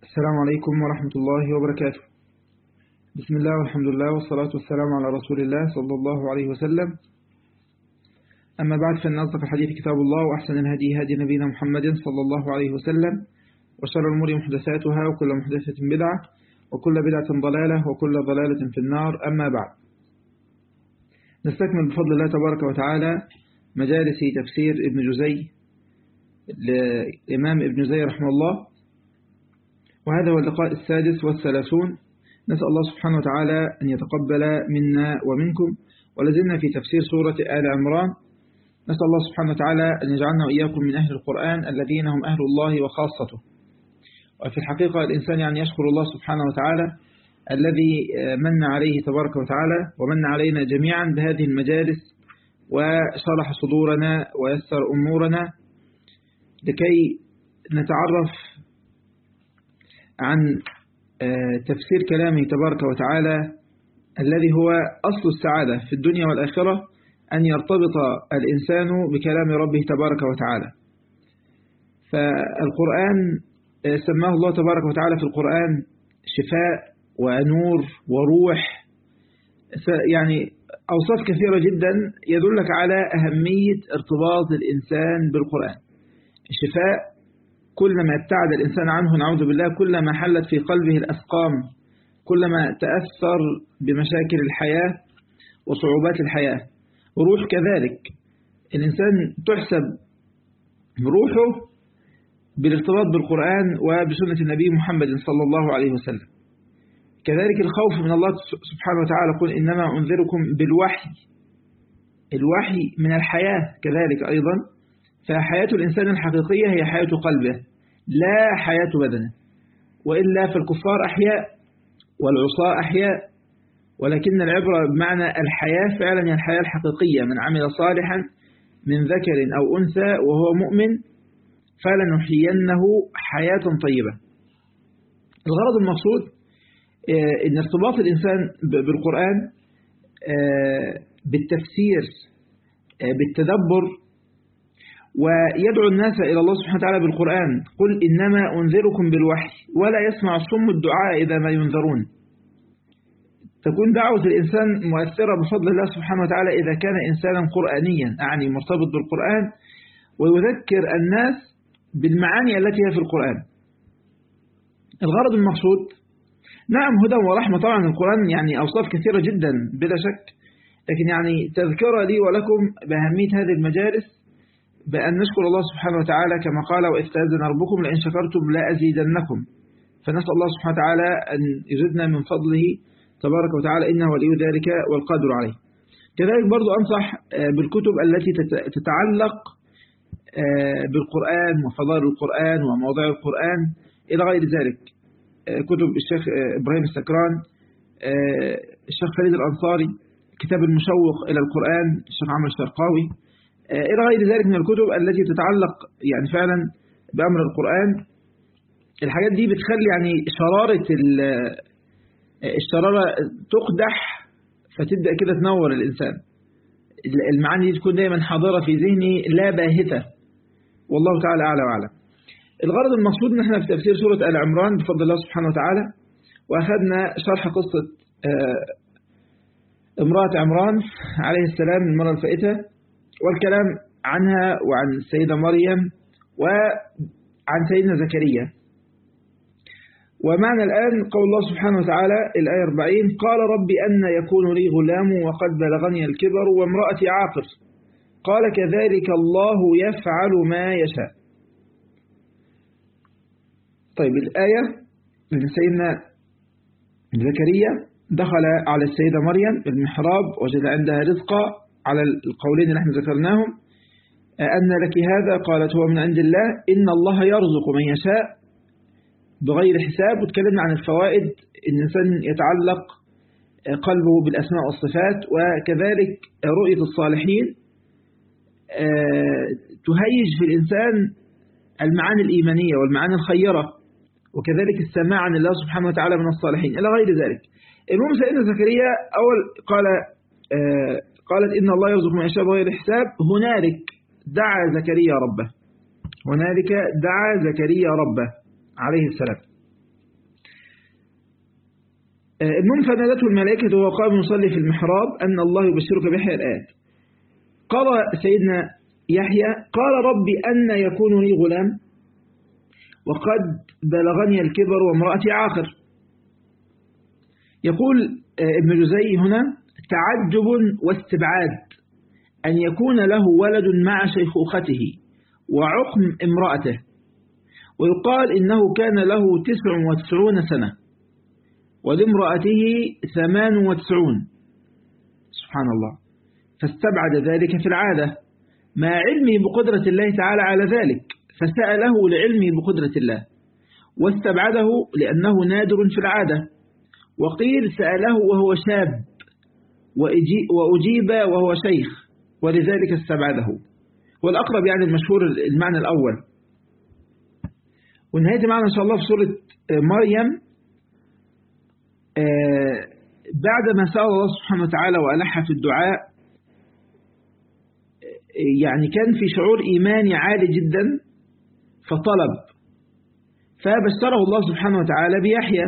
السلام عليكم ورحمة الله وبركاته بسم الله والحمد لله والصلاة والسلام على رسول الله صلى الله عليه وسلم أما بعد فإن أصدق الحديث كتاب الله وأحسن الهدي هدي نبينا محمد صلى الله عليه وسلم وشر الأمور محدثاتها وكل محدثة بدعة وكل بدعة ضلالة وكل ضلالة في النار أما بعد نستكمل بفضل الله تبارك وتعالى مجالس تفسير ابن جزي لإمام ابن جزي رحمه الله وهذا هو اللقاء السادس والثلاثون نسأل الله سبحانه وتعالى أن يتقبل منا ومنكم ولازلنا في تفسير سورة آل عمران نسأل الله سبحانه وتعالى أن يجعلنا وإياكم من أهل القرآن الذين هم أهل الله وخاصته وفي الحقيقة الإنسان يعني يشكر الله سبحانه وتعالى الذي من عليه تبارك وتعالى ومن علينا جميعا بهذه المجالس وشرح صدورنا ويسر أمورنا لكي نتعرف عن تفسير كلامه تبارك وتعالى الذي هو أصل السعادة في الدنيا والآخرة أن يرتبط الإنسان بكلام ربه تبارك وتعالى فالقرآن سماه الله تبارك وتعالى في القرآن شفاء ونور وروح يعني أوصاف كثيرة جدا يدلك على أهمية ارتباط الإنسان بالقرآن الشفاء كلما ابتعد الإنسان عنه نعوذ بالله كلما حلت في قلبه الأسقام كلما تأثر بمشاكل الحياة وصعوبات الحياة روح كذلك الإنسان تحسب روحه بالارتباط بالقرآن وبسنة النبي محمد صلى الله عليه وسلم كذلك الخوف من الله سبحانه وتعالى قل إنما أنذركم بالوحي الوحي من الحياة كذلك أيضا فحياة الإنسان الحقيقية هي حياة قلبه لا حياة بدنه وإلا فالكفار أحياء والعصاة أحياء ولكن العبرة بمعنى الحياة فعلا هي الحياة الحقيقية من عمل صالحا من ذكر أو أنثى وهو مؤمن فلنحيينه حياة طيبة الغرض المقصود ان ارتباط الإنسان بالقرآن بالتفسير بالتدبر ويدعو الناس إلى الله سبحانه وتعالى بالقرآن قل إنما أنذركم بالوحي ولا يسمع الصم الدعاء إذا ما ينذرون تكون دعوة الإنسان مؤثرة بفضل الله سبحانه وتعالى إذا كان إنسانا قرآنيا أعني مرتبط بالقرآن ويذكر الناس بالمعاني التي هي في القرآن الغرض المقصود نعم هدى ورحمة طبعا القرآن يعني أوصاف كثيرة جدا بلا شك لكن يعني تذكرة لي ولكم بأهمية هذه المجالس بأن نشكر الله سبحانه وتعالى كما قال وإذ تأذن ربكم لئن شكرتم لا أزيدنكم فنسأل الله سبحانه وتعالى أن يزدنا من فضله تبارك وتعالى إنه ولي ذلك والقادر عليه كذلك برضو أنصح بالكتب التي تتعلق بالقرآن وفضائل القرآن ومواضيع القرآن إلى غير ذلك كتب الشيخ إبراهيم السكران الشيخ خالد الأنصاري كتاب المشوق إلى القرآن الشيخ عمر الشرقاوي إلى غير ذلك من الكتب التي تتعلق يعني فعلا بأمر القرآن الحاجات دي بتخلي يعني شرارة الشرارة تقدح فتبدأ كده تنور الإنسان المعاني دي تكون دايما حاضرة في ذهني لا باهتة والله تعالى أعلى وأعلم الغرض المقصود ان احنا في تفسير سورة آل عمران بفضل الله سبحانه وتعالى وأخذنا شرح قصة امرأة عمران عليه السلام المرة الفائتة والكلام عنها وعن السيدة مريم وعن سيدنا زكريا ومعنى الآن قول الله سبحانه وتعالى الآية 40 قال رب أن يكون لي غلام وقد بلغني الكبر وامرأتي عاقر قال كذلك الله يفعل ما يشاء طيب الآية من سيدنا زكريا دخل على السيدة مريم المحراب وجد عندها رزقا على القولين اللي احنا ذكرناهم أن لك هذا قالت هو من عند الله إن الله يرزق من يشاء بغير حساب وتكلمنا عن الفوائد إن الإنسان يتعلق قلبه بالأسماء والصفات وكذلك رؤية الصالحين تهيج في الإنسان المعاني الإيمانية والمعاني الخيرة وكذلك السماع عن الله سبحانه وتعالى من الصالحين إلى غير ذلك المهم سيدنا زكريا أول قال قالت إن الله يرزق من يشاء بغير حساب هنالك دعا زكريا ربه هنالك دعا زكريا ربه عليه السلام المهم فنادته الملائكة وهو قائم يصلي في المحراب أن الله يبشرك بيحيى الآيات قال سيدنا يحيى قال ربي أن يكون لي غلام وقد بلغني الكبر وامرأتي عاقر يقول ابن جزي هنا تعجب واستبعاد أن يكون له ولد مع شيخوخته وعقم امرأته ويقال إنه كان له تسع وتسعون سنة ولامرأته ثمان وتسعون سبحان الله فاستبعد ذلك في العادة مع علمه بقدرة الله تعالى على ذلك فسأله لعلمه بقدرة الله واستبعده لأنه نادر في العادة وقيل سأله وهو شاب وأجيب وهو شيخ ولذلك استبعده والأقرب يعني المشهور المعنى الأول ونهاية معنا إن شاء الله في سورة مريم بعد ما سأل الله سبحانه وتعالى وألح في الدعاء يعني كان في شعور إيماني عالي جدا فطلب فبشره الله سبحانه وتعالى بيحيى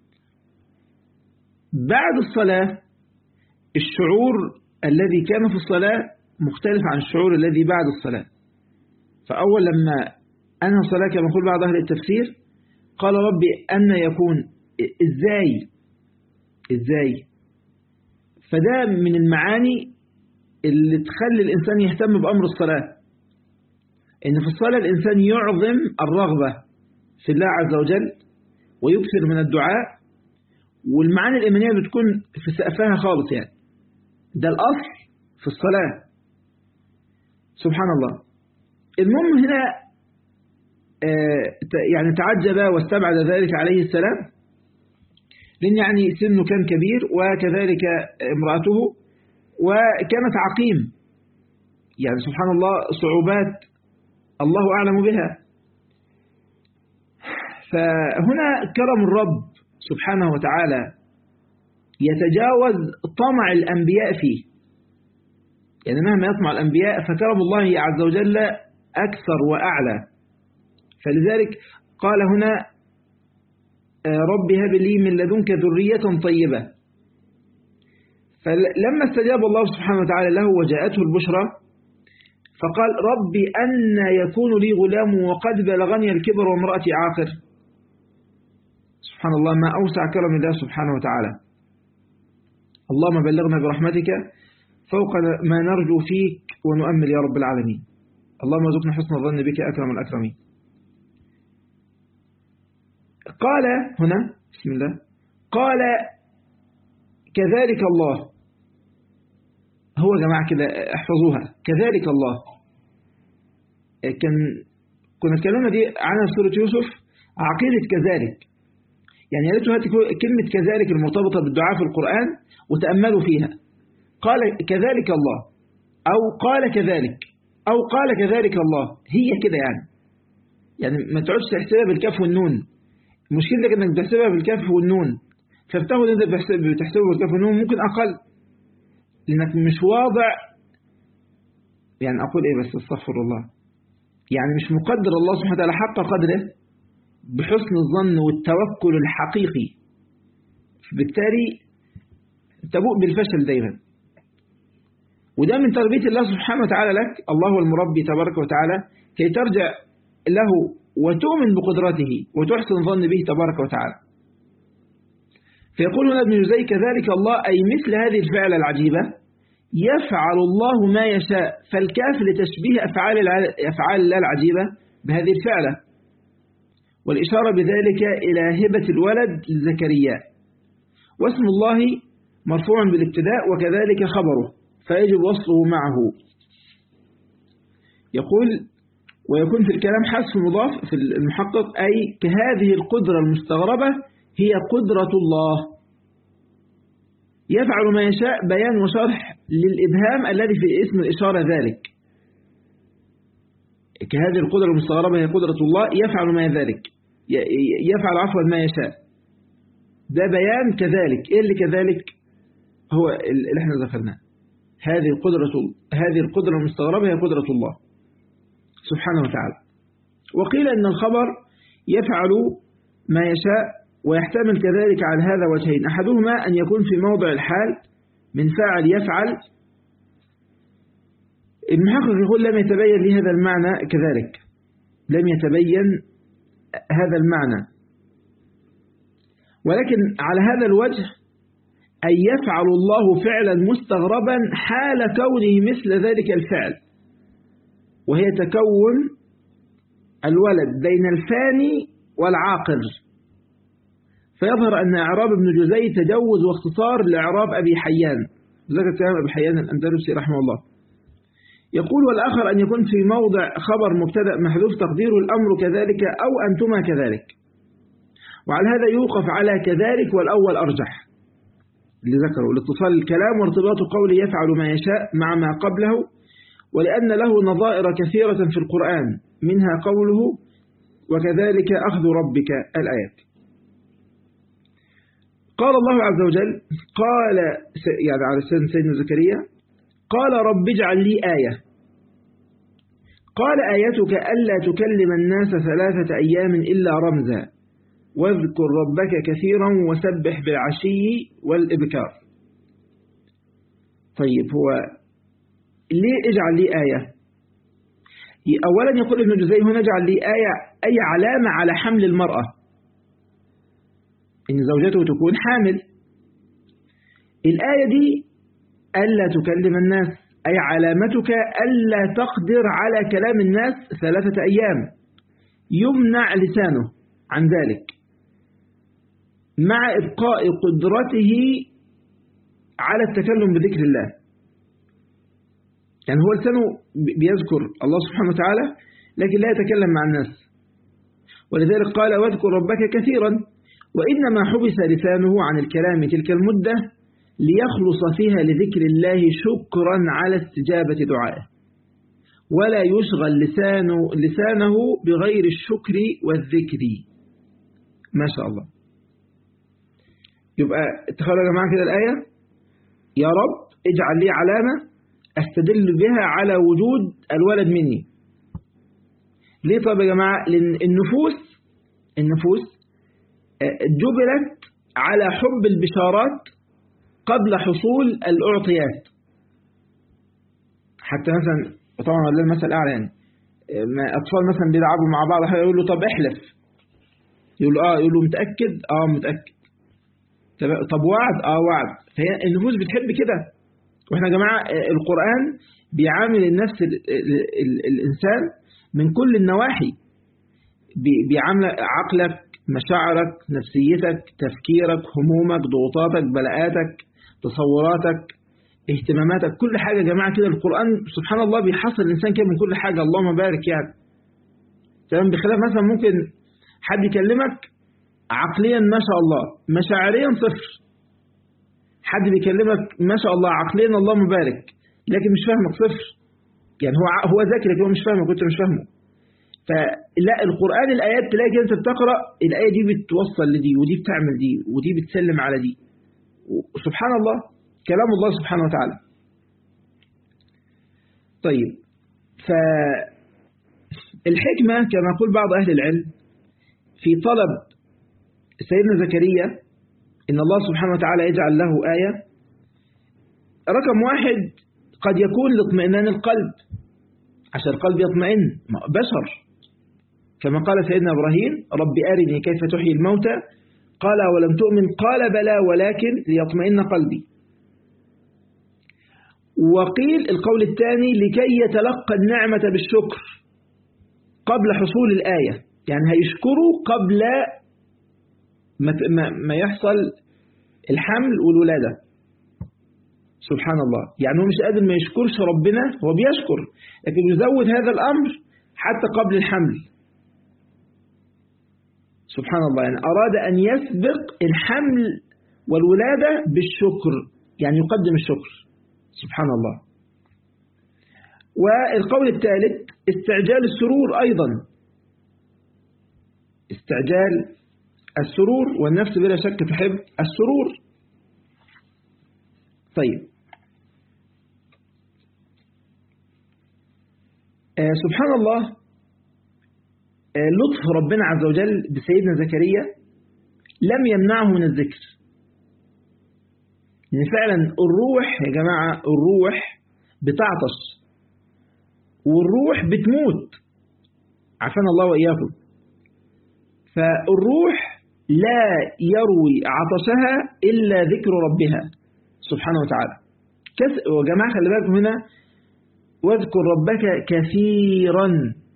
بعد الصلاة الشعور الذي كان في الصلاة مختلف عن الشعور الذي بعد الصلاة فأول لما أنهى الصلاة كما يقول بعض أهل التفسير قال ربي أن يكون إزاي إزاي فده من المعاني اللي تخلي الإنسان يهتم بأمر الصلاة إن في الصلاة الإنسان يعظم الرغبة في الله عز وجل ويكثر من الدعاء والمعاني الإيمانية بتكون في سقفها خالص يعني ده الأصل في الصلاة سبحان الله المهم هنا يعني تعجب واستبعد ذلك عليه السلام لأن يعني سنه كان كبير وكذلك امرأته وكانت عقيم يعني سبحان الله صعوبات الله أعلم بها فهنا كرم الرب سبحانه وتعالى يتجاوز طمع الأنبياء فيه يعني مهما يطمع الأنبياء فكرم الله عز وجل أكثر وأعلى فلذلك قال هنا رب هب لي من لدنك ذرية طيبة فلما استجاب الله سبحانه وتعالى له وجاءته البشرى فقال ربي أن يكون لي غلام وقد بلغني الكبر وامرأتي عاقر سبحان الله ما أوسع كرم الله سبحانه وتعالى اللهم بلغنا برحمتك فوق ما نرجو فيك ونؤمل يا رب العالمين اللهم ارزقنا حسن الظن بك أكرم الأكرمين قال هنا بسم الله قال كذلك الله هو يا جماعة كده احفظوها كذلك الله كان كنا اتكلمنا دي عنها في سورة يوسف عقيدة كذلك يعني يا ريت هاتي كلمة كذلك المرتبطة بالدعاء في القرآن وتأملوا فيها قال كذلك الله أو قال كذلك أو قال كذلك الله هي كده يعني يعني ما تقعدش تحسبها بالكاف والنون مشكلتك انك بتحسبها بالكاف والنون فبتاخد انت بتحسبها بالكاف والنون ممكن اقل لانك مش واضع يعني اقول ايه بس استغفر الله يعني مش مقدر الله سبحانه وتعالى حق قدره بحسن الظن والتوكل الحقيقي بالتالي تبوء بالفشل دايما وده من تربية الله سبحانه وتعالى لك الله هو المربي تبارك وتعالى كي ترجع له وتؤمن بقدرته وتحسن ظن به تبارك وتعالى فيقول هنا ابن جزي كذلك الله أي مثل هذه الفعلة العجيبة يفعل الله ما يشاء فالكاف لتشبيه أفعال أفعال الله العجيبة بهذه الفعلة والإشارة بذلك إلى هبة الولد لزكريا واسم الله مرفوع بالابتداء وكذلك خبره فيجب وصله معه يقول ويكون في الكلام حذف مضاف في المحقق أي كهذه القدرة المستغربة هي قدرة الله يفعل ما يشاء بيان وشرح للإبهام الذي في اسم الإشارة ذلك كهذه القدرة المستغربة هي قدرة الله يفعل ما ذلك يفعل عفوا ما يشاء ده بيان كذلك إيه اللي كذلك هو اللي احنا ذكرناه هذه القدرة هذه القدرة المستغربة هي قدرة الله سبحانه وتعالى وقيل أن الخبر يفعل ما يشاء ويحتمل كذلك على هذا وجهين أحدهما أن يكون في موضع الحال من فاعل يفعل المحقق يقول لم يتبين لي هذا المعنى كذلك لم يتبين هذا المعنى ولكن على هذا الوجه أن يفعل الله فعلا مستغربا حال كونه مثل ذلك الفعل وهي تكون الولد بين الفاني والعاقر فيظهر أن إعراب ابن جزي تجوز واختصار لإعراب أبي حيان ذكر كلام أبي حيان الأندلسي رحمه الله يقول والآخر أن يكون في موضع خبر مبتدأ محذوف تقدير الأمر كذلك أو أنتما كذلك وعلى هذا يوقف على كذلك والأول أرجح اللي ذكره لاتصال الكلام وارتباط قول يفعل ما يشاء مع ما قبله ولأن له نظائر كثيرة في القرآن منها قوله وكذلك أخذ ربك الآيات قال الله عز وجل قال يعني على سيدنا سيدنا زكريا قال رب اجعل لي آية قال آيتك ألا تكلم الناس ثلاثة أيام إلا رمزا واذكر ربك كثيرا وسبح بالعشي والإبكار طيب هو ليه اجعل لي آية أولا يقول ابن جزي هنا اجعل لي آية أي علامة على حمل المرأة إن زوجته تكون حامل الآية دي ألا تكلم الناس أي علامتك ألا تقدر على كلام الناس ثلاثة أيام يمنع لسانه عن ذلك مع إبقاء قدرته على التكلم بذكر الله يعني هو لسانه بيذكر الله سبحانه وتعالى لكن لا يتكلم مع الناس ولذلك قال واذكر ربك كثيرا وإنما حبس لسانه عن الكلام تلك المدة ليخلص فيها لذكر الله شكرا على استجابة دعائه ولا يشغل لسانه, لسانه بغير الشكر والذكر ما شاء الله يبقى اتخذوا يا جماعة كده الآية يا رب اجعل لي علامة استدل بها على وجود الولد مني ليه طب يا جماعة لأن النفوس النفوس جبلت على حب البشارات قبل حصول الأعطيات حتى مثلا طبعا ولا المثل أعلى يعني أطفال مثلا بيلعبوا مع بعض يقول له طب احلف يقول له اه يقول له متأكد اه متأكد طب وعد اه وعد فهي النفوس بتحب كده واحنا يا جماعة القرآن بيعامل النفس ال ال ال الإنسان من كل النواحي بيعامل عقلك مشاعرك نفسيتك تفكيرك همومك ضغوطاتك بلاءاتك تصوراتك اهتماماتك كل حاجة يا جماعة كده القرآن سبحان الله بيحصل الإنسان كده من كل حاجة اللهم بارك يعني تمام بخلاف مثلا ممكن حد يكلمك عقليا ما شاء الله مشاعريا صفر حد بيكلمك ما شاء الله عقليا اللهم بارك لكن مش فاهمك صفر يعني هو هو ذاكر لكن هو مش فاهمك كنت مش فاهمه فلا القرآن الآيات تلاقي أنت بتقرأ الآية دي بتوصل لدي ودي بتعمل دي ودي بتسلم على دي سبحان الله كلام الله سبحانه وتعالى طيب فالحكمة كما يقول بعض أهل العلم في طلب سيدنا زكريا إن الله سبحانه وتعالى يجعل له آية رقم واحد قد يكون لاطمئنان القلب عشان القلب يطمئن بشر كما قال سيدنا إبراهيم رب أرني كيف تحيي الموتى قال ولم تؤمن قال بلى ولكن ليطمئن قلبي وقيل القول الثاني لكي يتلقى النعمة بالشكر قبل حصول الآية يعني هيشكروا قبل ما يحصل الحمل والولادة سبحان الله يعني هو مش قادر ما يشكرش ربنا هو بيشكر لكن يزود هذا الأمر حتى قبل الحمل سبحان الله يعني أراد أن يسبق الحمل والولادة بالشكر يعني يقدم الشكر سبحان الله والقول الثالث استعجال السرور أيضا استعجال السرور والنفس بلا شك تحب السرور طيب آه سبحان الله آه لطف ربنا عز وجل بسيدنا زكريا لم يمنعه من الذكر يعني فعلا الروح يا جماعة الروح بتعطش والروح بتموت عافانا الله وإياكم فالروح لا يروي عطشها إلا ذكر ربها سبحانه وتعالى وجماعة خلي بالكم هنا واذكر ربك كثيرا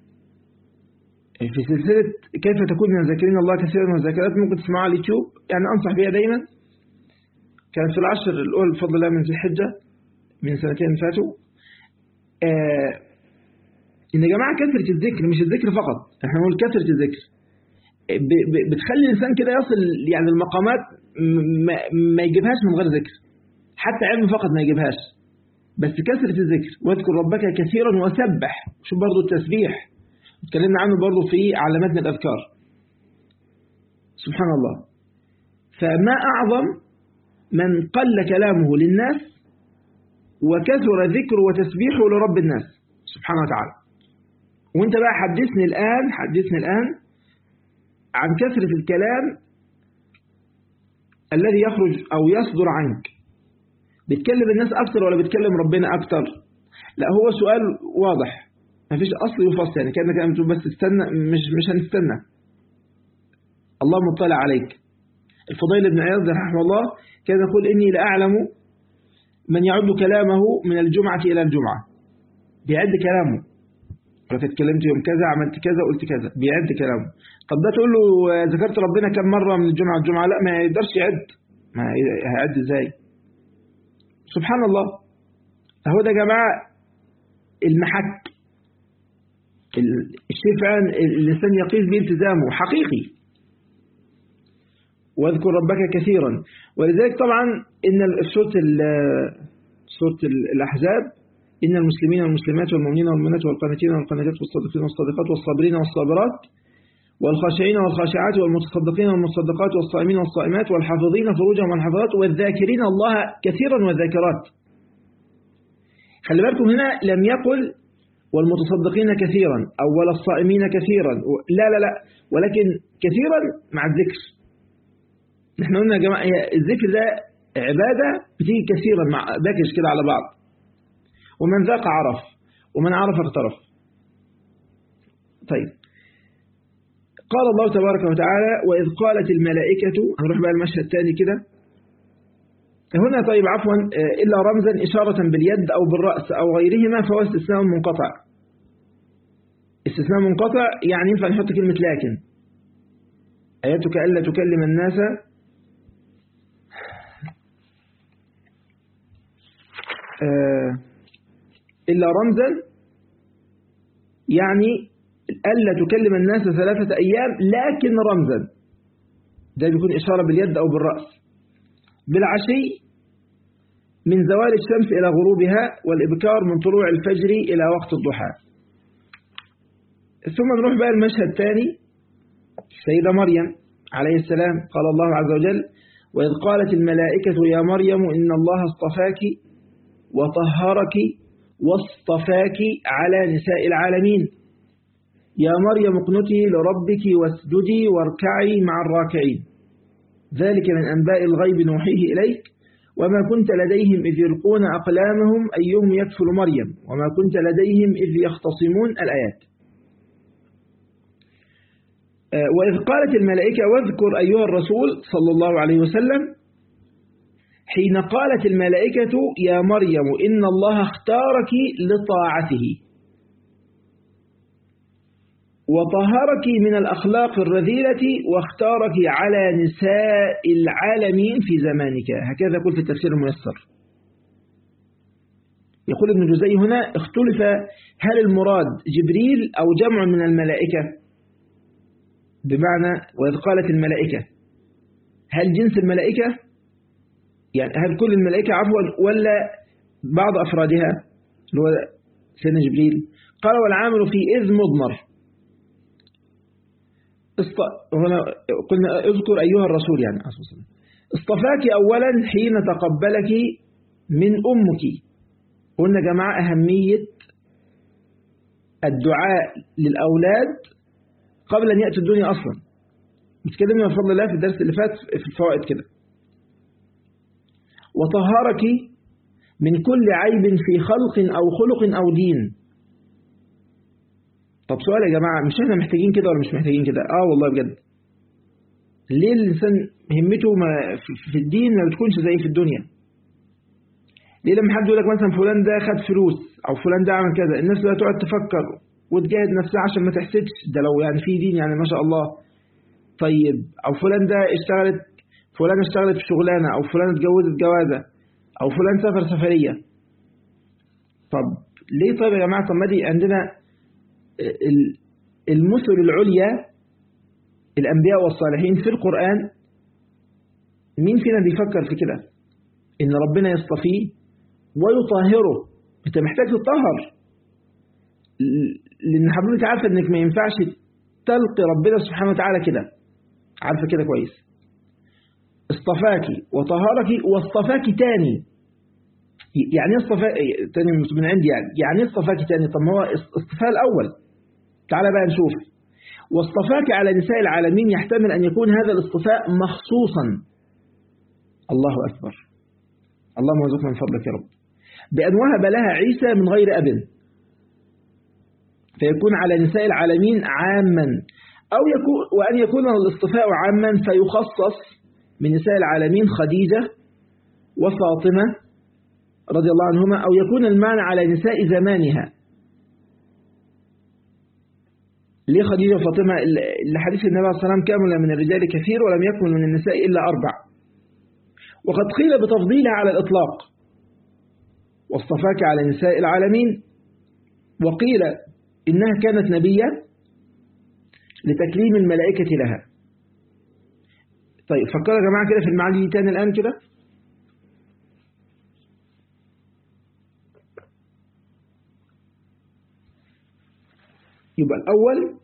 في سلسلة كيف تكون من الذاكرين الله كثيرا من الذاكرات ممكن تسمعها على اليوتيوب يعني أنصح بها دايما كانت في العشر الأول بفضل الله من ذي الحجة من سنتين فاتوا آه إن يا جماعة كثرة الذكر مش الذكر فقط احنا نقول كثرة الذكر بتخلي الإنسان كده يصل يعني المقامات ما, ما يجيبهاش من غير ذكر حتى علم فقط ما يجيبهاش بس كثرة الذكر واذكر ربك كثيرا وسبح شوف برضو التسبيح اتكلمنا عنه برضو في علامات من الأذكار سبحان الله فما أعظم من قل كلامه للناس وكثر ذكره وتسبيحه لرب الناس سبحانه وتعالى وانت بقى حدثني الآن حدثني الآن عن كثرة الكلام الذي يخرج أو يصدر عنك بتكلم الناس أكثر ولا بتكلم ربنا أكثر لا هو سؤال واضح ما فيش أصل يفصل يعني كأنك أنت بس تستنى مش مش هنستنى الله مطلع عليك الفضيل بن عياض رحمه الله كان يقول إني لأعلم من يعد كلامه من الجمعة إلى الجمعة بيعد كلامه لو اتكلمت يوم كذا عملت كذا قلت كذا بيعد كلامه طب ده تقول له ذكرت ربنا كم مرة من الجمعة الجمعة لا ما يقدرش يعد ما هيعد ازاي سبحان الله اهو ده يا جماعة المحك الشيء فعلا الإنسان يقيس به التزامه حقيقي واذكر ربك كثيرا ولذلك طبعا إن سورة سورة الأحزاب إن المسلمين والمسلمات والمؤمنين والمؤمنات والقانتين والقانتات والصادقين والصادقات والصابرين والصابرات والخاشعين والخاشعات والمتصدقين والمتصدقات والصائمين والصائمات والحافظين فروجهم والحافظات والذاكرين الله كثيرا والذاكرات خلي بالكم هنا لم يقل والمتصدقين كثيرا أو ولا الصائمين كثيرا لا لا لا ولكن كثيرا مع الذكر نحن قلنا يا جماعة الذكر ده عبادة بتيجي كثيرا مع باكج كده على بعض ومن ذاق عرف ومن عرف اقترف طيب قال الله تبارك وتعالى وإذ قالت الملائكة هنروح بقى المشهد الثاني كده هنا طيب عفوا إلا رمزا إشارة باليد أو بالرأس أو غيرهما فهو استثناء منقطع استثناء منقطع يعني ينفع نحط كلمة لكن آياتك ألا تكلم الناس إلا رمزا يعني ألا تكلم الناس ثلاثة أيام لكن رمزا ده بيكون إشارة باليد أو بالرأس بالعشي من زوال الشمس إلى غروبها والإبكار من طلوع الفجر إلى وقت الضحى ثم نروح بقى المشهد الثاني السيدة مريم عليه السلام قال الله عز وجل وإذ قالت الملائكة يا مريم إن الله اصطفاك وطهرك واصطفاك على نساء العالمين يا مريم اقنتي لربك واسجدي واركعي مع الراكعين ذلك من أنباء الغيب نوحيه إليك وما كنت لديهم إذ يلقون أقلامهم أيهم يكفل مريم وما كنت لديهم إذ يختصمون الآيات وإذ قالت الملائكة واذكر أيها الرسول صلى الله عليه وسلم حين قالت الملائكة يا مريم إن الله اختارك لطاعته وطهرك من الأخلاق الرذيلة واختارك على نساء العالمين في زمانك هكذا يقول في التفسير الميسر يقول ابن جزي هنا اختلف هل المراد جبريل أو جمع من الملائكة بمعنى وإذ قالت الملائكة هل جنس الملائكة يعني هل كل الملائكة عفوا ولا بعض أفرادها اللي هو سيدنا جبريل قال والعامل في إذ مضمر است... هنا قلنا اذكر أيها الرسول يعني اصطفاك أولا حين تقبلك من أمك قلنا جماعة أهمية الدعاء للأولاد قبل أن يأتي الدنيا أصلا اتكلمنا بفضل الله في الدرس اللي فات في الفوائد كده وطهرك من كل عيب في خلق أو خلق أو دين طب سؤال يا جماعة مش احنا محتاجين كده ولا مش محتاجين كده اه والله بجد ليه الإنسان همته ما في الدين ما بتكونش زي في الدنيا ليه لما حد يقول لك مثلا فلان ده خد فلوس أو فلان ده عمل كذا الناس بقى تقعد تفكر وتجاهد نفسها عشان ما تحسدش ده لو يعني في دين يعني ما شاء الله طيب أو فلان ده اشتغلت فلان اشتغلت في شغلانة أو فلان اتجوزت جوازة أو فلان سافر سفرية طب ليه طيب يا جماعة طب ما دي عندنا المثل العليا الأنبياء والصالحين في القرآن مين فينا بيفكر في كده إن ربنا يصطفيه ويطهره أنت محتاج تطهر لأن حضرتك عارفة إنك ما ينفعش تلقي ربنا سبحانه وتعالى كده عارفة كده كويس اصطفاكي وطهرك واصطفاك تاني يعني ايه اصطفاك تاني من عندي يعني يعني ايه اصطفاك تاني طب ما هو اصطفاء الأول تعالى بقى نشوف واصطفاك على نساء العالمين يحتمل أن يكون هذا الاصطفاء مخصوصا الله أكبر اللهم ارزقنا من فضلك يا رب بأن وهب لها عيسى من غير أب فيكون على نساء العالمين عاما أو يكون وأن يكون الاصطفاء عاما فيخصص من نساء العالمين خديجة وفاطمة رضي الله عنهما أو يكون المعنى على نساء زمانها ليه خديجة وفاطمة لحديث النبي صلى الله عليه وسلم كامل من الرجال كثير ولم يكن من النساء إلا أربع وقد قيل بتفضيلها على الإطلاق واصطفاك على نساء العالمين وقيل إنها كانت نبية لتكليم الملائكة لها طيب فكروا يا جماعة كده في المعاني دي تاني الآن كده يبقى الأول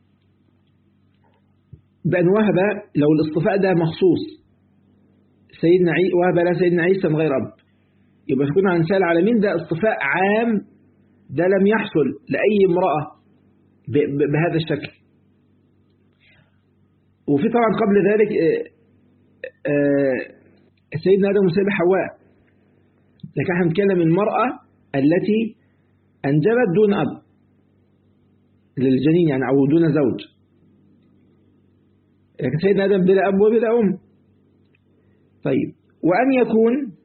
بأن وهب لو الاصطفاء ده مخصوص سيدنا عي وهب لا سيدنا عيسى من غير أب يبقى يكون عن نساء العالمين ده اصطفاء عام ده لم يحصل لأي امرأة بهذا الشكل وفي طبعا قبل ذلك سيدنا آدم وسيدنا حواء لكن احنا بنتكلم المرأة التي أنجبت دون أب للجنين يعني أو دون زوج لكن سيدنا آدم بلا أب وبلا أم طيب وأن يكون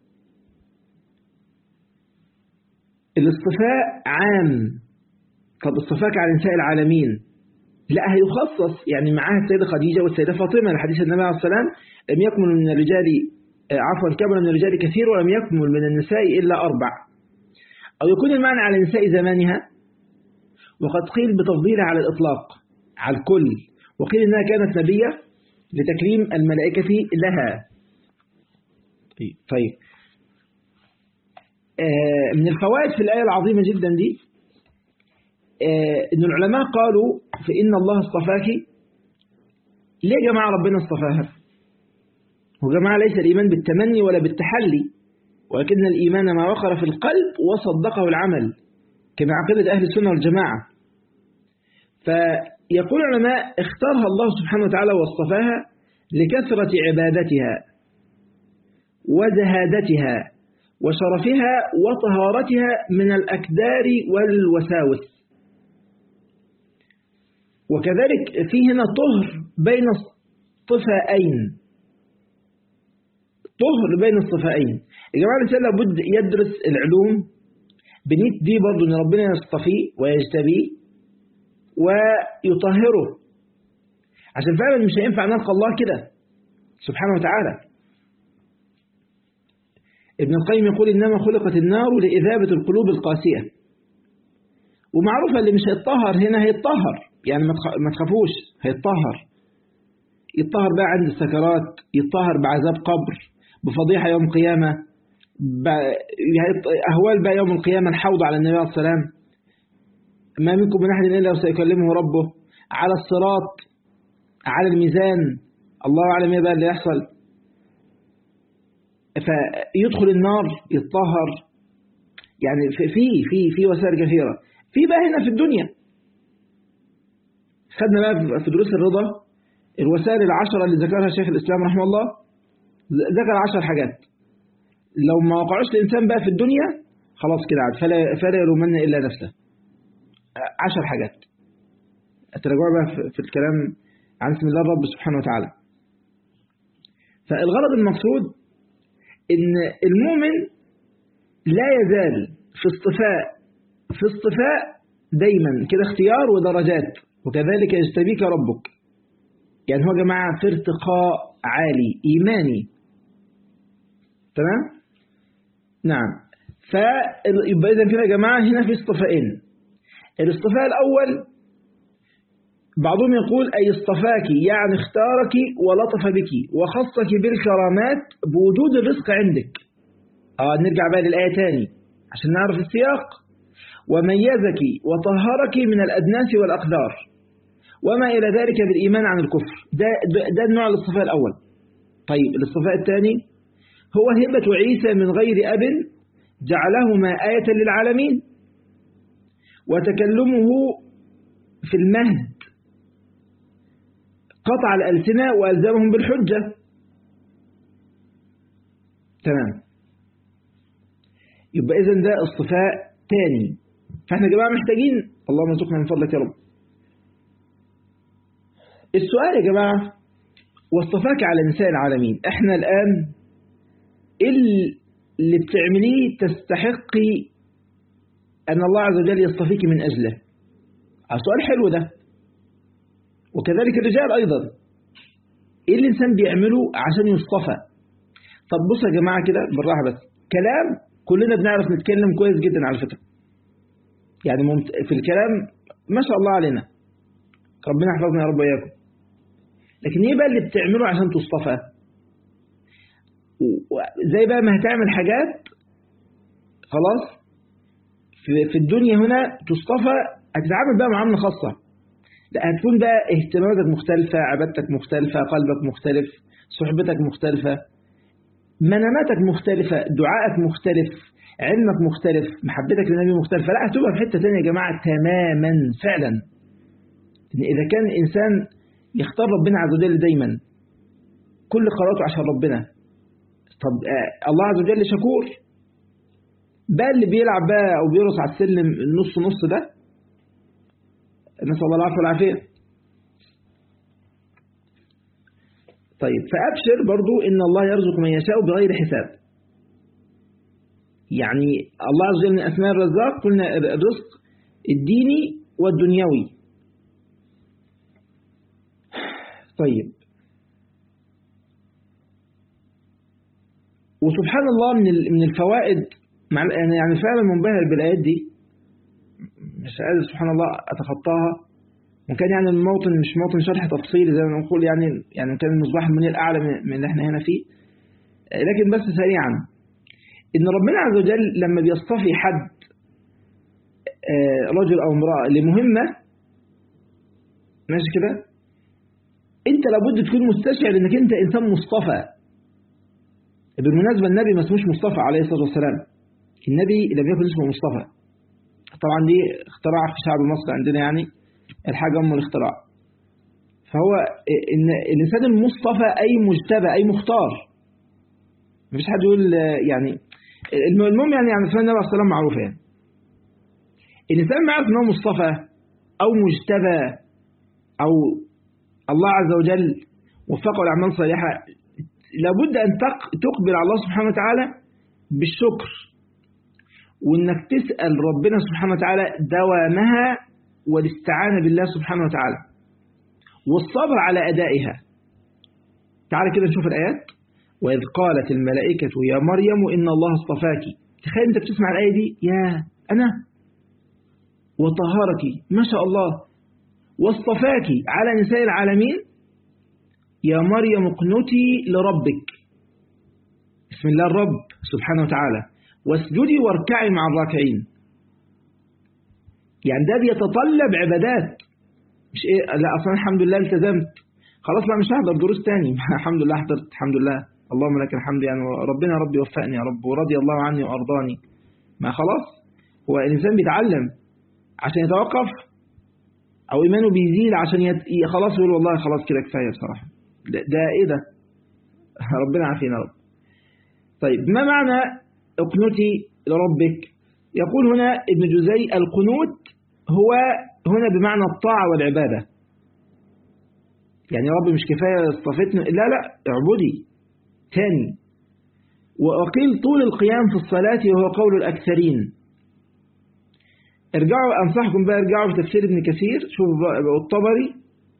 الاصطفاء عام طب اصطفاك على نساء العالمين لا هيخصص يعني معاها السيدة خديجة والسيدة فاطمة لحديث النبي عليه السلام لم يكمل من الرجال عفوا كمل من الرجال كثير ولم يكمل من النساء إلا أربع أو يكون المعنى على نساء زمانها وقد قيل بتفضيلها على الإطلاق على الكل وقيل إنها كانت نبية لتكريم الملائكة لها طيب آه من الفوائد في الآية العظيمة جدا دي آه إن العلماء قالوا في إن الله اصطفاك ليه يا جماعة ربنا اصطفاها وجماعة ليس الإيمان بالتمني ولا بالتحلي ولكن الإيمان ما وقر في القلب وصدقه العمل كما عقيدة أهل السنة والجماعة فيقول العلماء اختارها الله سبحانه وتعالى واصطفاها لكثرة عبادتها وزهادتها وشرفها وطهارتها من الأكدار والوساوس وكذلك في هنا طهر بين الصفائين طهر بين الصفائين يا جماعة الإنسان لابد يدرس العلوم بنيت دي برضو أن ربنا يصطفيه ويجتبيه ويطهره عشان فعلا مش هينفع نلقى الله كده سبحانه وتعالى ابن القيم يقول إنما خلقت النار لإذابة القلوب القاسية ومعروفة اللي مش هيتطهر هنا هيتطهر يعني ما تخافوش هيتطهر يتطهر بقى عند السكرات يتطهر بعذاب قبر بفضيحة يوم القيامة أهوال بقى يوم القيامة الحوض على النبي عليه السلام ما منكم من أحد إلا وسيكلمه ربه على الصراط على الميزان الله أعلم إيه بقى اللي يحصل فيدخل النار يتطهر يعني في في في وسائل كثيرة في بقى هنا في الدنيا خدنا بقى في دروس الرضا الوسائل العشرة اللي ذكرها شيخ الإسلام رحمه الله ذكر عشر حاجات لو ما وقعوش الإنسان بقى في الدنيا خلاص كده عاد فلا, فلا يلومن إلا نفسه عشر حاجات التراجع بقى في الكلام عن اسم الله الرب سبحانه وتعالى فالغرض المقصود ان المؤمن لا يزال في اصطفاء في اصطفاء دايما كده اختيار ودرجات وكذلك يجتبيك ربك يعني هو يا جماعة في ارتقاء عالي إيماني تمام نعم فيبقى إذا كده يا جماعة هنا في اصطفائين الاصطفاء الأول بعضهم يقول أي اصطفاك يعني اختارك ولطف بك وخصك بالكرامات بوجود الرزق عندك آه نرجع بقى للآية تاني عشان نعرف السياق وميزك وطهرك من الأدناس والأقدار وما إلى ذلك بالإيمان عن الكفر ده, ده النوع الاصطفاء الأول طيب الاصطفاء الثاني هو هبة عيسى من غير أب جعلهما آية للعالمين وتكلمه في المهد قطع الألسنة وألزمهم بالحجة تمام يبقى إذن ده اصطفاء تاني فاحنا يا جماعة محتاجين اللهم ارزقنا من فضلك يا رب السؤال يا جماعة واصطفاك على نساء العالمين احنا الآن اللي بتعمليه تستحقي أن الله عز وجل يصطفيك من أجله سؤال حلو ده وكذلك الرجال أيضا إيه اللي الإنسان بيعمله عشان يصطفى طب بصوا يا جماعة كده بالراحة بس كلام كلنا بنعرف نتكلم كويس جدا على فكرة يعني ممت... في الكلام ما شاء الله علينا ربنا يحفظنا يا رب وإياكم لكن ايه بقى اللي بتعمله عشان تصطفى زي بقى ما هتعمل حاجات خلاص في الدنيا هنا تصطفى هتتعامل بقى معاملة خاصة لا هتكون بقى اهتماماتك مختلفة عبادتك مختلفة قلبك مختلف صحبتك مختلفة مناماتك مختلفة دعائك مختلف علمك مختلف محبتك للنبي مختلفة لا هتبقى في حتة ثانيه يا جماعة تماما فعلا إذا كان الإنسان يختار ربنا عز وجل دايما كل قراراته عشان ربنا طب الله عز وجل شكور بقى اللي بيلعب بقى أو بيرقص على السلم النص نص ده نسأل الله العفو والعافية طيب فأبشر برضو إن الله يرزق من يشاء بغير حساب يعني الله عز وجل من أسماء الرزاق قلنا الرزق الديني والدنيوي طيب وسبحان الله من من الفوائد مع يعني فعلا منبهر بالآيات دي مش قادر سبحان الله أتخطاها وكان يعني الموطن مش موطن شرح تفصيلي زي ما نقول يعني يعني كان المصباح المنير أعلى من اللي احنا هنا فيه لكن بس سريعا إن ربنا عز وجل لما بيصطفي حد رجل أو امرأة لمهمة ماشي كده أنت لابد تكون مستشعر إنك أنت إنسان مصطفى بالمناسبة النبي ما اسموش مصطفى عليه الصلاة والسلام النبي لم يكن اسمه مصطفى طبعا دي اختراع في الشعب المصري عندنا يعني الحاجة أم الاختراع فهو إن الإنسان المصطفى أي مجتبى أي مختار مفيش حد يقول يعني المهم يعني يعني اسمها النبي عليه الصلاة معروفة يعني الإنسان ما يعرف إن هو مصطفى أو مجتبى أو الله عز وجل وفقه لأعمال صالحة لابد أن تقبل على الله سبحانه وتعالى بالشكر وإنك تسأل ربنا سبحانه وتعالى دوامها والاستعانة بالله سبحانه وتعالى والصبر على أدائها تعالى كده نشوف الآيات وإذ قالت الملائكة يا مريم إن الله اصطفاك تخيل أنت بتسمع الآية دي يا أنا وطهرك ما شاء الله واصطفاك على نساء العالمين يا مريم اقنتي لربك بسم الله الرب سبحانه وتعالى واسجدي واركعي مع الراكعين يعني ده بيتطلب عبادات مش ايه لا اصلا الحمد لله التزمت خلاص لا مش هحضر دروس تاني الحمد لله حضرت الحمد لله اللهم لك الحمد يعني ربنا رب يوفقني يا رب ورضي الله عني وارضاني ما خلاص هو الانسان بيتعلم عشان يتوقف أو إيمانه بيزيد عشان يت... خلاص يقول والله خلاص كده كفاية بصراحة ده, ده إيه ده ربنا عافينا رب طيب ما معنى اقنتي لربك يقول هنا ابن جزي القنوت هو هنا بمعنى الطاعة والعبادة يعني رب مش كفاية اصطفتنا لا لا اعبدي تاني وقيل طول القيام في الصلاة وهو قول الأكثرين ارجعوا أنصحكم بقى ارجعوا في تفسير ابن كثير شوفوا الطبري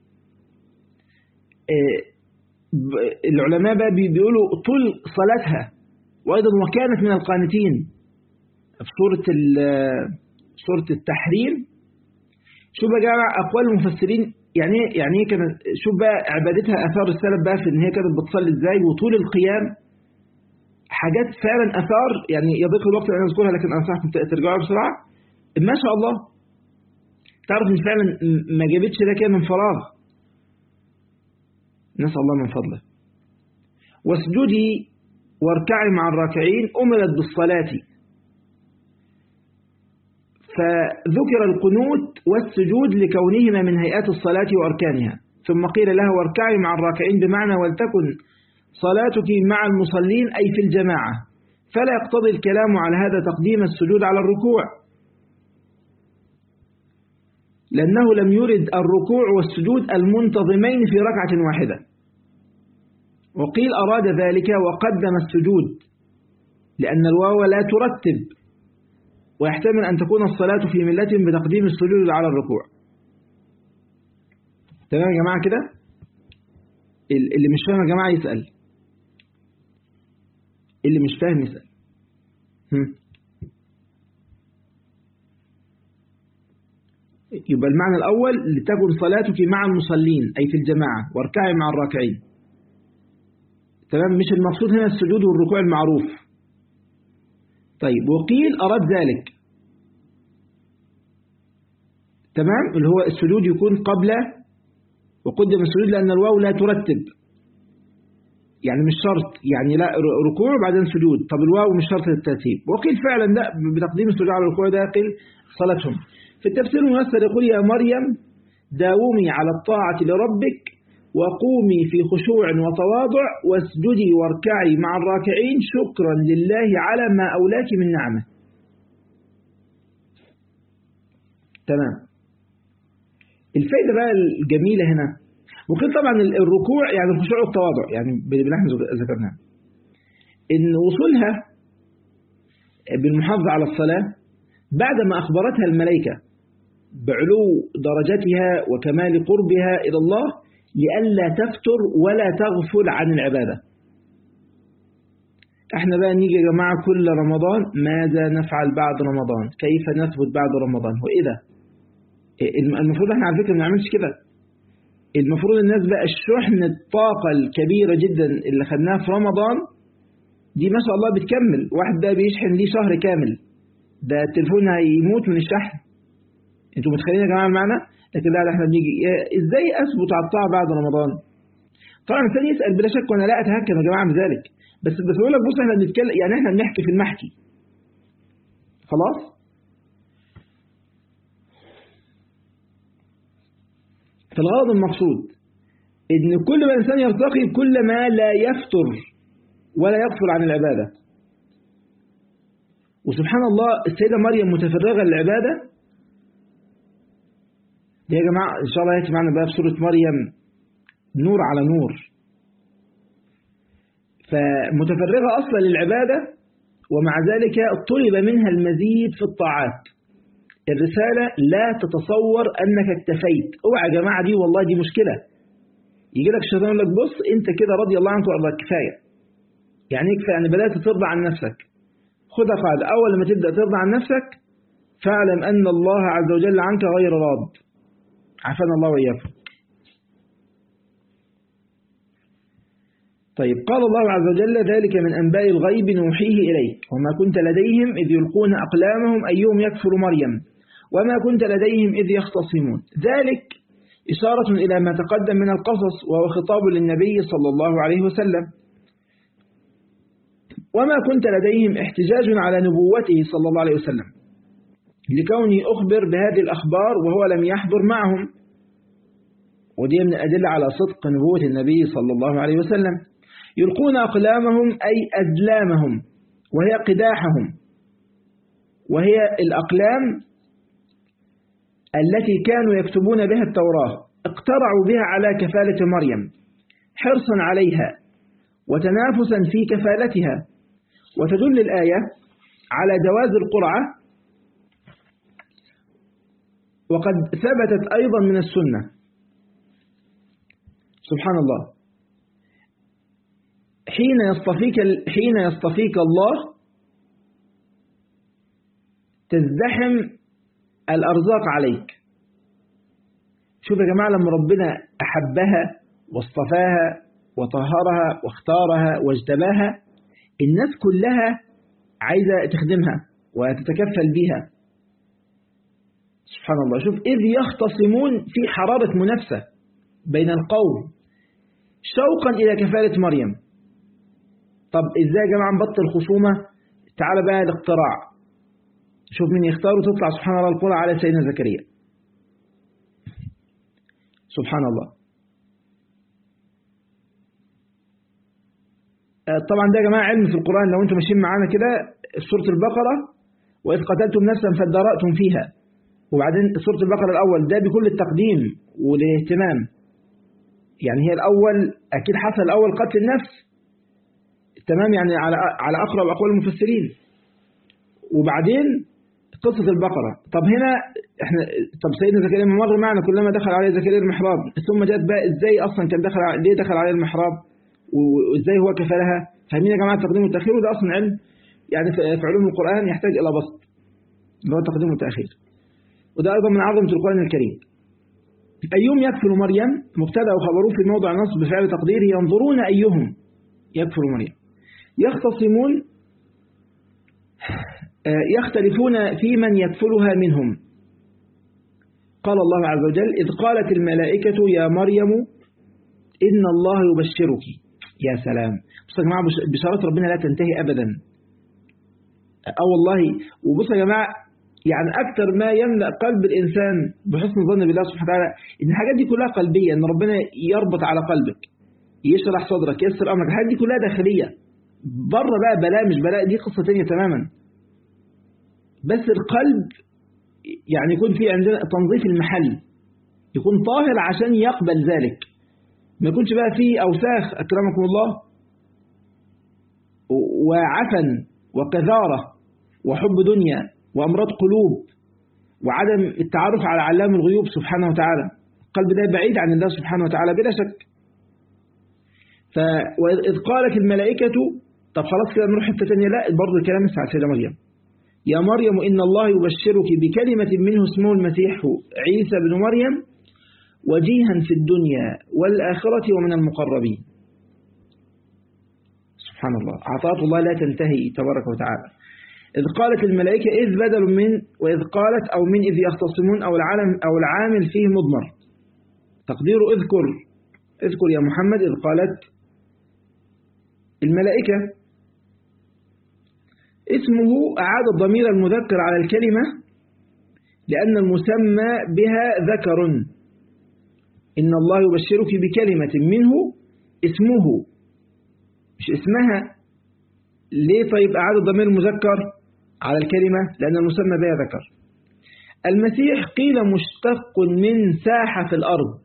العلماء بقى بيقولوا طول صلاتها وأيضا وكانت من القانتين في سورة سورة التحريم شوف بقى أقوال المفسرين يعني يعني كانت شوف بقى عبادتها أثار السلف بقى في إن هي كانت بتصلي إزاي وطول القيام حاجات فعلا أثار يعني يضيق الوقت أن أذكرها لكن أنصحكم ترجعوا بسرعة ما شاء الله تعرف إن فعلا ما جابتش ده كده من فراغ نسأل الله من فضله واسجدي واركعي مع الراكعين أمرت بالصلاة فذكر القنوت والسجود لكونهما من هيئات الصلاة وأركانها ثم قيل لها واركعي مع الراكعين بمعنى ولتكن صلاتك مع المصلين أي في الجماعة فلا يقتضي الكلام على هذا تقديم السجود على الركوع لأنه لم يرد الركوع والسجود المنتظمين في ركعة واحدة وقيل أراد ذلك وقدم السجود لأن الواو لا ترتب ويحتمل أن تكون الصلاة في ملة بتقديم السجود على الركوع تمام يا جماعة كده اللي مش فاهم يا جماعة يسأل اللي مش فاهم يسأل هم. يبقى المعنى الأول لتكن صلاتك مع المصلين أي في الجماعة واركعي مع الراكعين تمام مش المقصود هنا السجود والركوع المعروف طيب وقيل أراد ذلك تمام اللي هو السجود يكون قبل وقدم السجود لأن الواو لا ترتب يعني مش شرط يعني لا ركوع وبعدين سجود طب الواو مش شرط للترتيب وقيل فعلا لا بتقديم السجود على الركوع ده يقل صلاتهم في التفسير الميسر يقول يا مريم داومي على الطاعة لربك وقومي في خشوع وتواضع واسجدي واركعي مع الراكعين شكرا لله على ما أولاك من نعمه تمام الفائدة بقى الجميلة هنا ممكن طبعا الركوع يعني الخشوع والتواضع يعني باللي احنا ذكرناه ان وصولها بالمحافظة على الصلاة بعدما أخبرتها الملائكة بعلو درجتها وكمال قربها إلى الله لئلا تفتر ولا تغفل عن العبادة احنا بقى نيجي يا جماعة كل رمضان ماذا نفعل بعد رمضان كيف نثبت بعد رمضان وإيه ده المفروض احنا على فكرة ما نعملش كده المفروض الناس بقى الشحن الطاقة الكبيرة جدا اللي خدناها في رمضان دي ما شاء الله بتكمل واحد ده بيشحن ليه شهر كامل ده التليفون هيموت من الشحن انتوا متخيلين يا جماعة المعنى لكن لا احنا بنيجي ازاي اثبت على الطاعة بعد رمضان طبعا الانسان يسأل بلا شك وانا لا اتهكم يا جماعة من ذلك بس بس بقول لك بص احنا بنتكلم يعني احنا بنحكي في المحكي خلاص فالغرض المقصود ان كل ما الانسان يرتقي كل ما لا يفتر ولا يغفل عن العبادة وسبحان الله السيدة مريم متفرغة للعبادة دي يا جماعة إن شاء الله يأتي معنا بقى في سورة مريم نور على نور فمتفرغة أصلا للعبادة ومع ذلك طلب منها المزيد في الطاعات الرسالة لا تتصور أنك اكتفيت اوعى يا جماعة دي والله دي مشكلة يجي لك الشيطان يقول لك بص أنت كده رضي الله عنك وأرضاك كفاية يعني يكفي يعني بدأت ترضى عن نفسك خذها قاعدة أول ما تبدأ ترضى عن نفسك فاعلم أن الله عز وجل عنك غير راض عافانا الله وإياكم طيب قال الله عز وجل ذلك من أنباء الغيب نوحيه إليك وما كنت لديهم إذ يلقون أقلامهم أيهم يكفر مريم وما كنت لديهم إذ يختصمون ذلك إشارة إلى ما تقدم من القصص وهو خطاب للنبي صلى الله عليه وسلم وما كنت لديهم احتجاج على نبوته صلى الله عليه وسلم لكوني أخبر بهذه الأخبار وهو لم يحضر معهم ودي من الأدلة على صدق نبوة النبي صلى الله عليه وسلم يلقون أقلامهم أي أدلامهم وهي قداحهم وهي الأقلام التي كانوا يكتبون بها التوراة اقترعوا بها على كفالة مريم حرصا عليها وتنافسا في كفالتها وتدل الآية على جواز القرعة وقد ثبتت أيضا من السنة سبحان الله حين يصطفيك حين يصطفيك الله تزدحم الأرزاق عليك شوف يا جماعة لما ربنا أحبها واصطفاها وطهرها واختارها واجتباها الناس كلها عايزة تخدمها وتتكفل بها سبحان الله شوف إذ يختصمون في حرارة منافسة بين القوم شوقا إلى كفالة مريم طب إزاي يا جماعة نبطل خصومة تعال بقى الاقتراع شوف مين يختار وتطلع سبحان الله القرى على سيدنا زكريا سبحان الله طبعا ده يا جماعة علم في القرآن لو انتم ماشيين معانا كده سورة البقرة وإذ قتلتم نفسا فادرأتم فيها وبعدين سورة البقرة الأول ده بكل التقديم والاهتمام يعني هي الأول أكيد حصل الأول قتل النفس تمام يعني على على أقرب أقوال المفسرين وبعدين قصة البقرة طب هنا احنا طب سيدنا زكريا مر معنا كلما دخل عليه زكريا المحراب ثم جاءت بقى ازاي اصلا كان دخل ليه دخل عليه المحراب وازاي هو كفلها فاهمين يا جماعه التقديم والتاخير وده اصلا علم يعني في علوم القران يحتاج الى بسط اللي هو التقديم والتاخير وده ايضا من عظمه القران الكريم ايهم يكفل مريم مبتدا وخبروه في موضع نصب بفعل تقدير ينظرون ايهم يكفل مريم يختصمون يختلفون في من يكفلها منهم قال الله عز وجل إذ قالت الملائكة يا مريم إن الله يبشرك يا سلام بصوا يا جماعة بشارات ربنا لا تنتهي أبدا أو والله وبصوا يا جماعة يعني أكثر ما يملأ قلب الإنسان بحسن ظن بالله سبحانه وتعالى إن الحاجات دي كلها قلبية إن ربنا يربط على قلبك يشرح صدرك يسر أمرك الحاجات دي كلها داخلية بره بقى بلاء مش بلاء دي قصة تانية تماما بس القلب يعني يكون في عندنا تنظيف المحل يكون طاهر عشان يقبل ذلك ما يكونش بقى فيه أوساخ أكرمكم الله وعفن وكذارة وحب دنيا وأمراض قلوب وعدم التعرف على علام الغيوب سبحانه وتعالى القلب ده بعيد عن الله سبحانه وتعالى بلا شك فإذ قالت الملائكة طب خلاص كده نروح حتة ثانيه لا برضه الكلام لسه على سيدة مريم يا مريم إن الله يبشرك بكلمة منه اسمه المسيح عيسى بن مريم وجيها في الدنيا والآخرة ومن المقربين سبحان الله عطاءات الله لا تنتهي تبارك وتعالى إذ قالت الملائكة إذ بدل من وإذ قالت أو من إذ يختصمون أو العالم أو العامل فيه مضمر تقدير اذكر اذكر يا محمد إذ قالت الملائكة اسمه أعاد الضمير المذكر على الكلمة لأن المسمى بها ذكر إن الله يبشرك بكلمة منه اسمه مش اسمها ليه طيب أعاد الضمير المذكر على الكلمة لأن المسمى بها ذكر المسيح قيل مشتق من ساحة في الأرض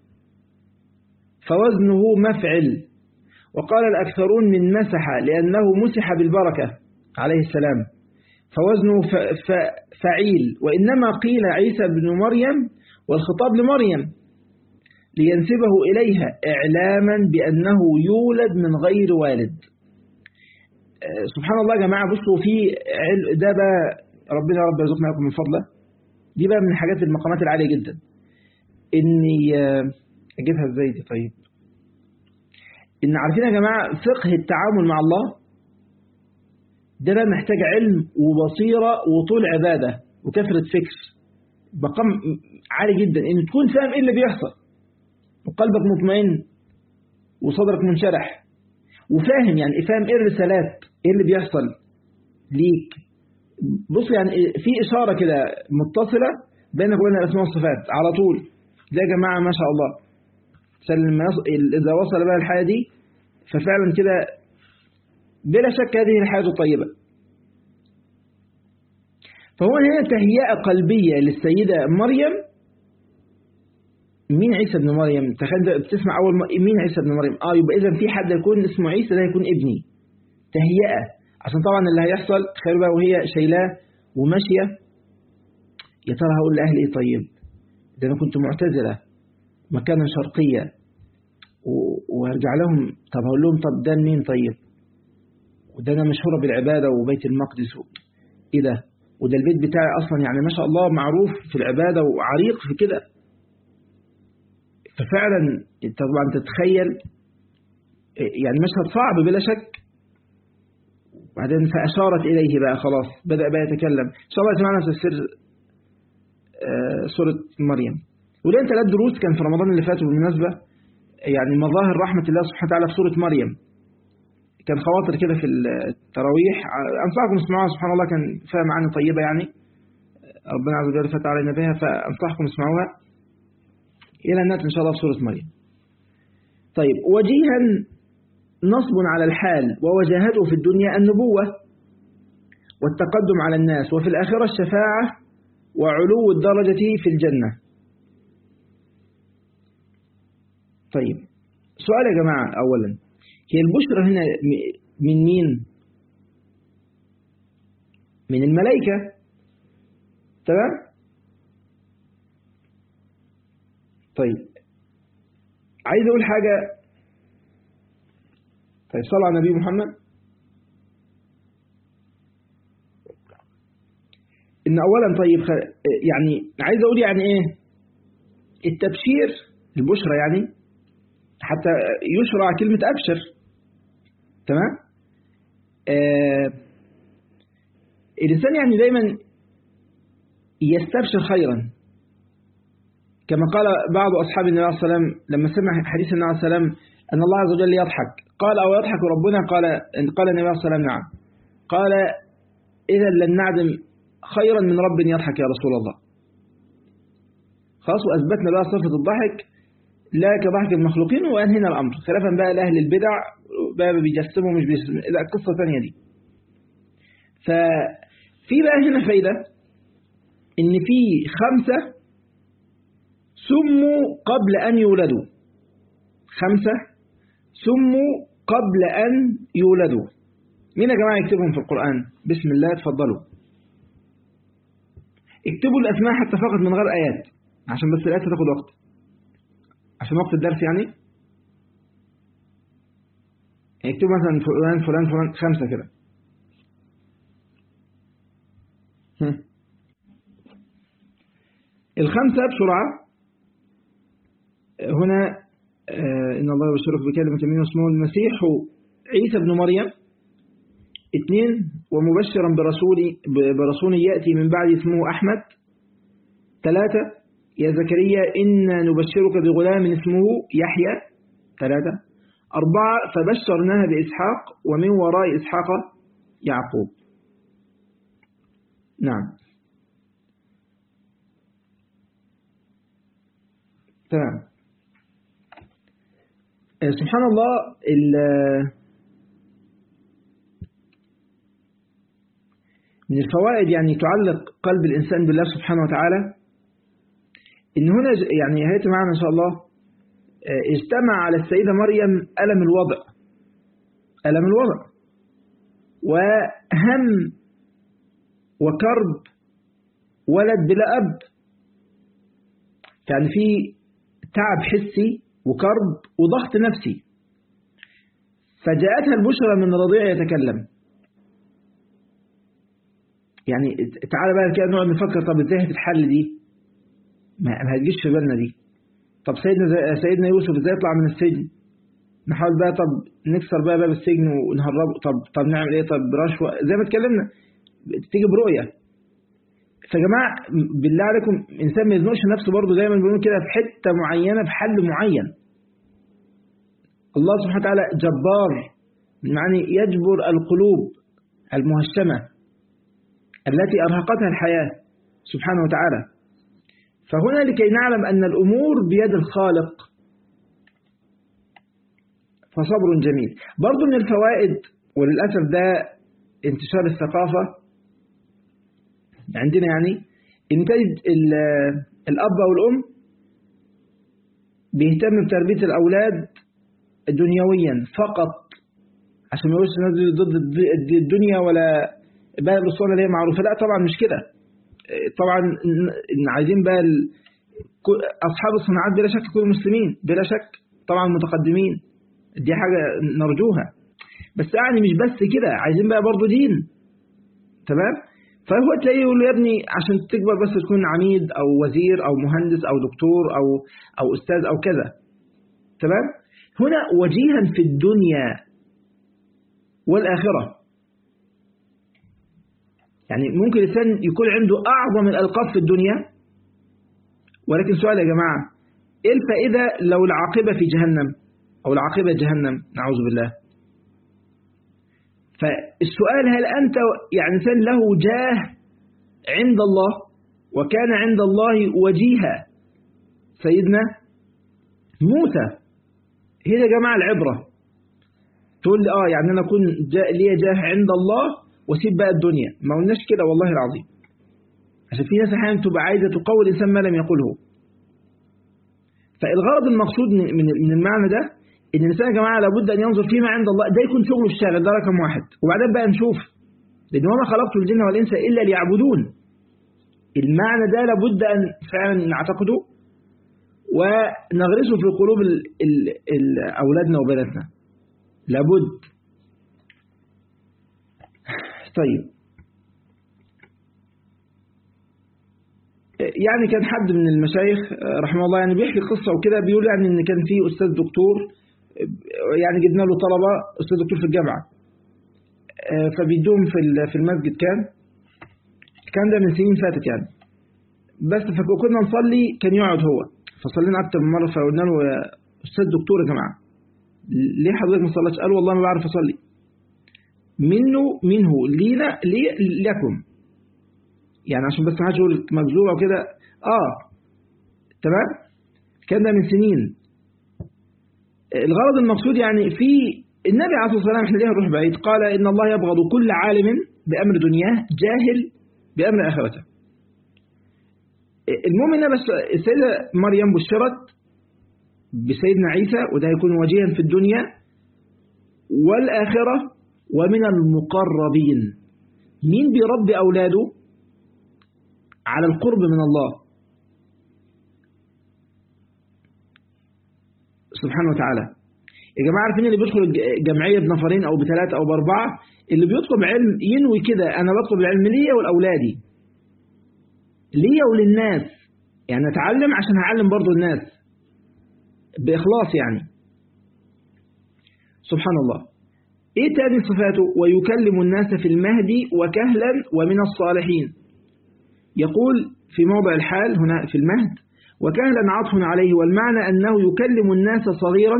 فوزنه مفعل وقال الأكثرون من مسح لأنه مسح بالبركة عليه السلام فوزنه فعيل وإنما قيل عيسى بن مريم والخطاب لمريم لينسبه إليها إعلاما بأنه يولد من غير والد سبحان الله يا جماعة بصوا في ده بقى ربنا رب يرزقنا لكم من فضله دي بقى من الحاجات المقامات العالية جدا إني أجيبها إزاي دي طيب إن عارفين يا جماعة فقه التعامل مع الله ده بقى محتاج علم وبصيرة وطول عبادة وكثرة فكر مقام عالي جدا إن تكون فاهم إيه اللي بيحصل وقلبك مطمئن وصدرك منشرح وفاهم يعني فاهم إيه الرسالات إيه اللي بيحصل ليك بص يعني في إشارة كده متصلة بينك وبين الأسماء والصفات على طول ده يا جماعة ما شاء الله لما إذا وصل بقى الحياة دي ففعلا كده بلا شك هذه الحياة الطيبة فهو هنا تهيئة قلبية للسيدة مريم مين عيسى ابن مريم تخيل بتسمع أول مين عيسى ابن مريم آه يبقى إذا في حد يكون اسمه عيسى ده يكون ابني تهيئة عشان طبعا اللي هيحصل تخيل بقى وهي شايلاه وماشية يا ترى هقول لأهلي إيه طيب ده أنا كنت معتزلة مكانا شرقية وارجع لهم طب هقول لهم طب ده مين طيب وده أنا مشهورة بالعبادة وبيت المقدس إيه ده وده البيت بتاعي أصلا يعني ما شاء الله معروف في العبادة وعريق في كده ففعلا طبعا تتخيل يعني مشهد صعب بلا شك بعدين فأشارت إليه بقى خلاص بدأ بقى يتكلم إن شاء الله يسمعنا تفسير سورة مريم ولين ثلاث دروس كان في رمضان اللي فات بالمناسبة يعني مظاهر رحمة الله سبحانه وتعالى في سورة مريم كان خواطر كده في التراويح أنصحكم اسمعوها سبحان الله كان فيها معاني طيبة يعني ربنا عز وجل فتح علينا بها فأنصحكم اسمعوها إلى النت إن شاء الله في سورة مريم طيب وجيها نصب على الحال ووجاهته في الدنيا النبوة والتقدم على الناس وفي الآخرة الشفاعة وعلو الدرجة في الجنة طيب سؤال يا جماعة أولا هي البشرى هنا من مين من الملائكة تمام طيب عايز أقول حاجة طيب صلى على النبي محمد إن أولا طيب يعني عايز أقول يعني إيه التبشير البشرى يعني حتى يشرع كلمة أبشر تمام آه الإنسان يعني دايما يستبشر خيرا كما قال بعض أصحاب النبي عليه السلام لما سمع حديث النبي عليه السلام أن الله عز وجل يضحك قال أو يضحك ربنا قال قال النبي عليه السلام نعم قال إذا لن نعدم خيرا من رب يضحك يا رسول الله خلاص وأثبتنا بقى صفة الضحك لا كضحك المخلوقين وأنهينا الأمر خلافا بقى لأهل البدع بقى بيجسموا مش بيجسموا لا قصة ثانية دي ففي بقى هنا فايدة إن في خمسة سموا قبل أن يولدوا خمسة سموا قبل أن يولدوا مين يا جماعة يكتبهم في القرآن بسم الله تفضلوا اكتبوا الأسماء حتى فقط من غير آيات عشان بس الآيات تاخد وقت عشان وقت الدرس يعني اكتبوا مثلا فلان فلان فلان خمسة كده الخمسة بسرعة هنا إن الله يبشرك بكلمة منه اسمه المسيح عيسى بن مريم اثنين ومبشرا برسول برسول يأتي من بعد اسمه أحمد ثلاثة يا زكريا إنا نبشرك بغلام اسمه يحيى ثلاثة أربعة فبشرناها بإسحاق ومن وراء إسحاق يعقوب نعم تمام سبحان الله من الفوائد يعني تعلق قلب الإنسان بالله سبحانه وتعالى إن هنا يعني هيت معنا إن شاء الله اجتمع على السيدة مريم ألم الوضع ألم الوضع وهم وكرب ولد بلا أب يعني في تعب حسي وكرب وضغط نفسي فجاءتها البشرى من رضيع يتكلم يعني تعالى بقى كده نقعد نفكر طب ازاي هتتحل دي ما هتجيش في بالنا دي طب سيدنا سيدنا يوسف ازاي يطلع من السجن نحاول بقى طب نكسر بقى باب السجن ونهربه طب طب نعمل ايه طب رشوه زي ما اتكلمنا تيجي برؤيه فجماعه بالله عليكم انسان ما يزنقش نفسه برضه دايما بيقولوا كده في حته معينه في حل معين الله سبحانه وتعالى جبار يعني يجبر القلوب المهشمه التي أرهقتها الحياة سبحانه وتعالى فهنا لكي نعلم أن الأمور بيد الخالق فصبر جميل برضو من الفوائد وللأسف ده انتشار الثقافة عندنا يعني إن تجد الأب أو الأم بيهتم بتربية الأولاد دنيويا فقط عشان ما يقولش الناس ضد الدنيا ولا بقى الأسطورة اللي هي معروفة لا طبعا مش كده طبعا عايزين بقى أصحاب الصناعات بلا شك يكونوا مسلمين بلا شك طبعا متقدمين دي حاجة نرجوها بس يعني مش بس كده عايزين بقى برضو دين تمام فهو تلاقيه يقول له يا ابني عشان تكبر بس تكون عميد أو وزير أو مهندس أو دكتور أو أو أستاذ أو كذا تمام هنا وجيها في الدنيا والآخرة يعني ممكن الإنسان يكون عنده أعظم الألقاب في الدنيا ولكن سؤال يا جماعة إيه الفائدة لو العاقبة في جهنم أو العاقبة جهنم نعوذ بالله فالسؤال هل أنت يعني إنسان له جاه عند الله وكان عند الله وجيها سيدنا موسى هنا يا جماعة العبرة تقول لي آه يعني أنا أكون جاء لي جاه عند الله وسيب بقى الدنيا ما قلناش كده والله العظيم عشان في ناس احيانا تبقى عايزة تقوي الإنسان ما لم يقوله فالغرض المقصود من من المعنى ده ان الانسان يا جماعه لابد ان ينظر فيما عند الله ده يكون شغله الشاغل ده رقم واحد وبعدين بقى نشوف لان وما خلقت الجن والانس الا ليعبدون المعنى ده لابد ان فعلا نعتقده ونغرسه في قلوب ال ال ال اولادنا وبناتنا لابد طيب يعني كان حد من المشايخ رحمه الله يعني بيحكي قصة وكده بيقول يعني ان كان في استاذ دكتور يعني جبنا له طلبة استاذ دكتور في الجامعة فبيدوهم في في المسجد كان كان ده من سنين فاتت يعني بس فكنا نصلي كان يقعد هو فصلينا أكتر من مرة فقلنا له يا أستاذ دكتور يا جماعة ليه حضرتك ما صليتش قال والله ما بعرف أصلي منه منه لينا لي لكم يعني عشان بس ما حدش يقول مكذوبة وكده اه تمام كان ده من سنين الغرض المقصود يعني في النبي عليه الصلاة والسلام احنا ليه نروح بعيد قال إن الله يبغض كل عالم بأمر دنياه جاهل بأمر آخرته المهم ان بس السيدة مريم بشرت بسيدنا عيسى وده يكون وجيها في الدنيا والآخرة ومن المقربين مين بيربي أولاده على القرب من الله سبحانه وتعالى يا جماعة عارفين اللي بيدخل جمعية بنفرين أو بثلاثة أو بأربعة اللي بيطلب علم ينوي كده أنا بطلب العلم ليا ولأولادي ليا وللناس يعني أتعلم عشان هعلم برضو الناس بإخلاص يعني سبحان الله إيه تاني صفاته ويكلم الناس في المهد وكهلا ومن الصالحين يقول في موضع الحال هنا في المهد وكهلا عطف عليه والمعنى أنه يكلم الناس صغيرا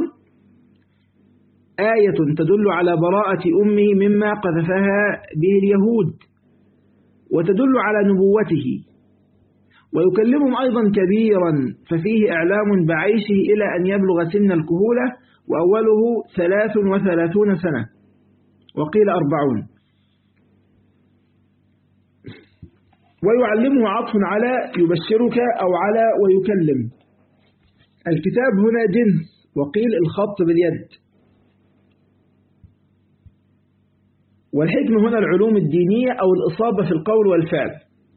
آية تدل على براءة أمه مما قذفها به اليهود وتدل على نبوته ويكلمهم أيضا كبيرا ففيه إعلام بعيشه إلى أن يبلغ سن الكهولة وأوله ثلاث وثلاثون سنة وقيل أربعون ويعلمه عطف على يبشرك أو على ويكلم الكتاب هنا جنس وقيل الخط باليد والحكمة هنا العلوم الدينية أو الإصابة في القول والفعل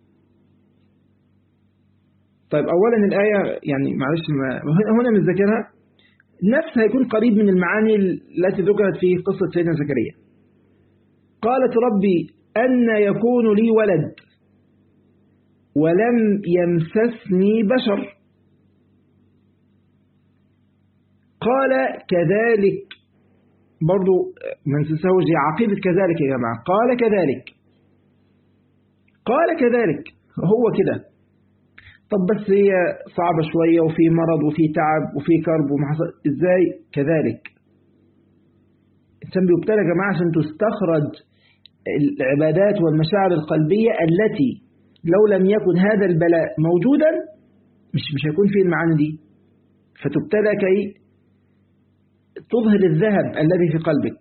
طيب أولا الآية يعني معلش هنا من ذكرها نفسها يكون قريب من المعاني التي ذكرت في قصة سيدنا زكريا قالت ربي أن يكون لي ولد ولم يمسسني بشر قال كذلك برضو من تسوج عقيدة كذلك يا جماعة قال كذلك قال كذلك هو كده طب بس هي صعبة شوية وفي مرض وفي تعب وفي كرب ومحصل ازاي كذلك الإنسان بيبتلى يا جماعة عشان تستخرج العبادات والمشاعر القلبية التي لو لم يكن هذا البلاء موجودا مش مش هيكون فيه المعاني دي فتبتلى كي تظهر الذهب الذي في قلبك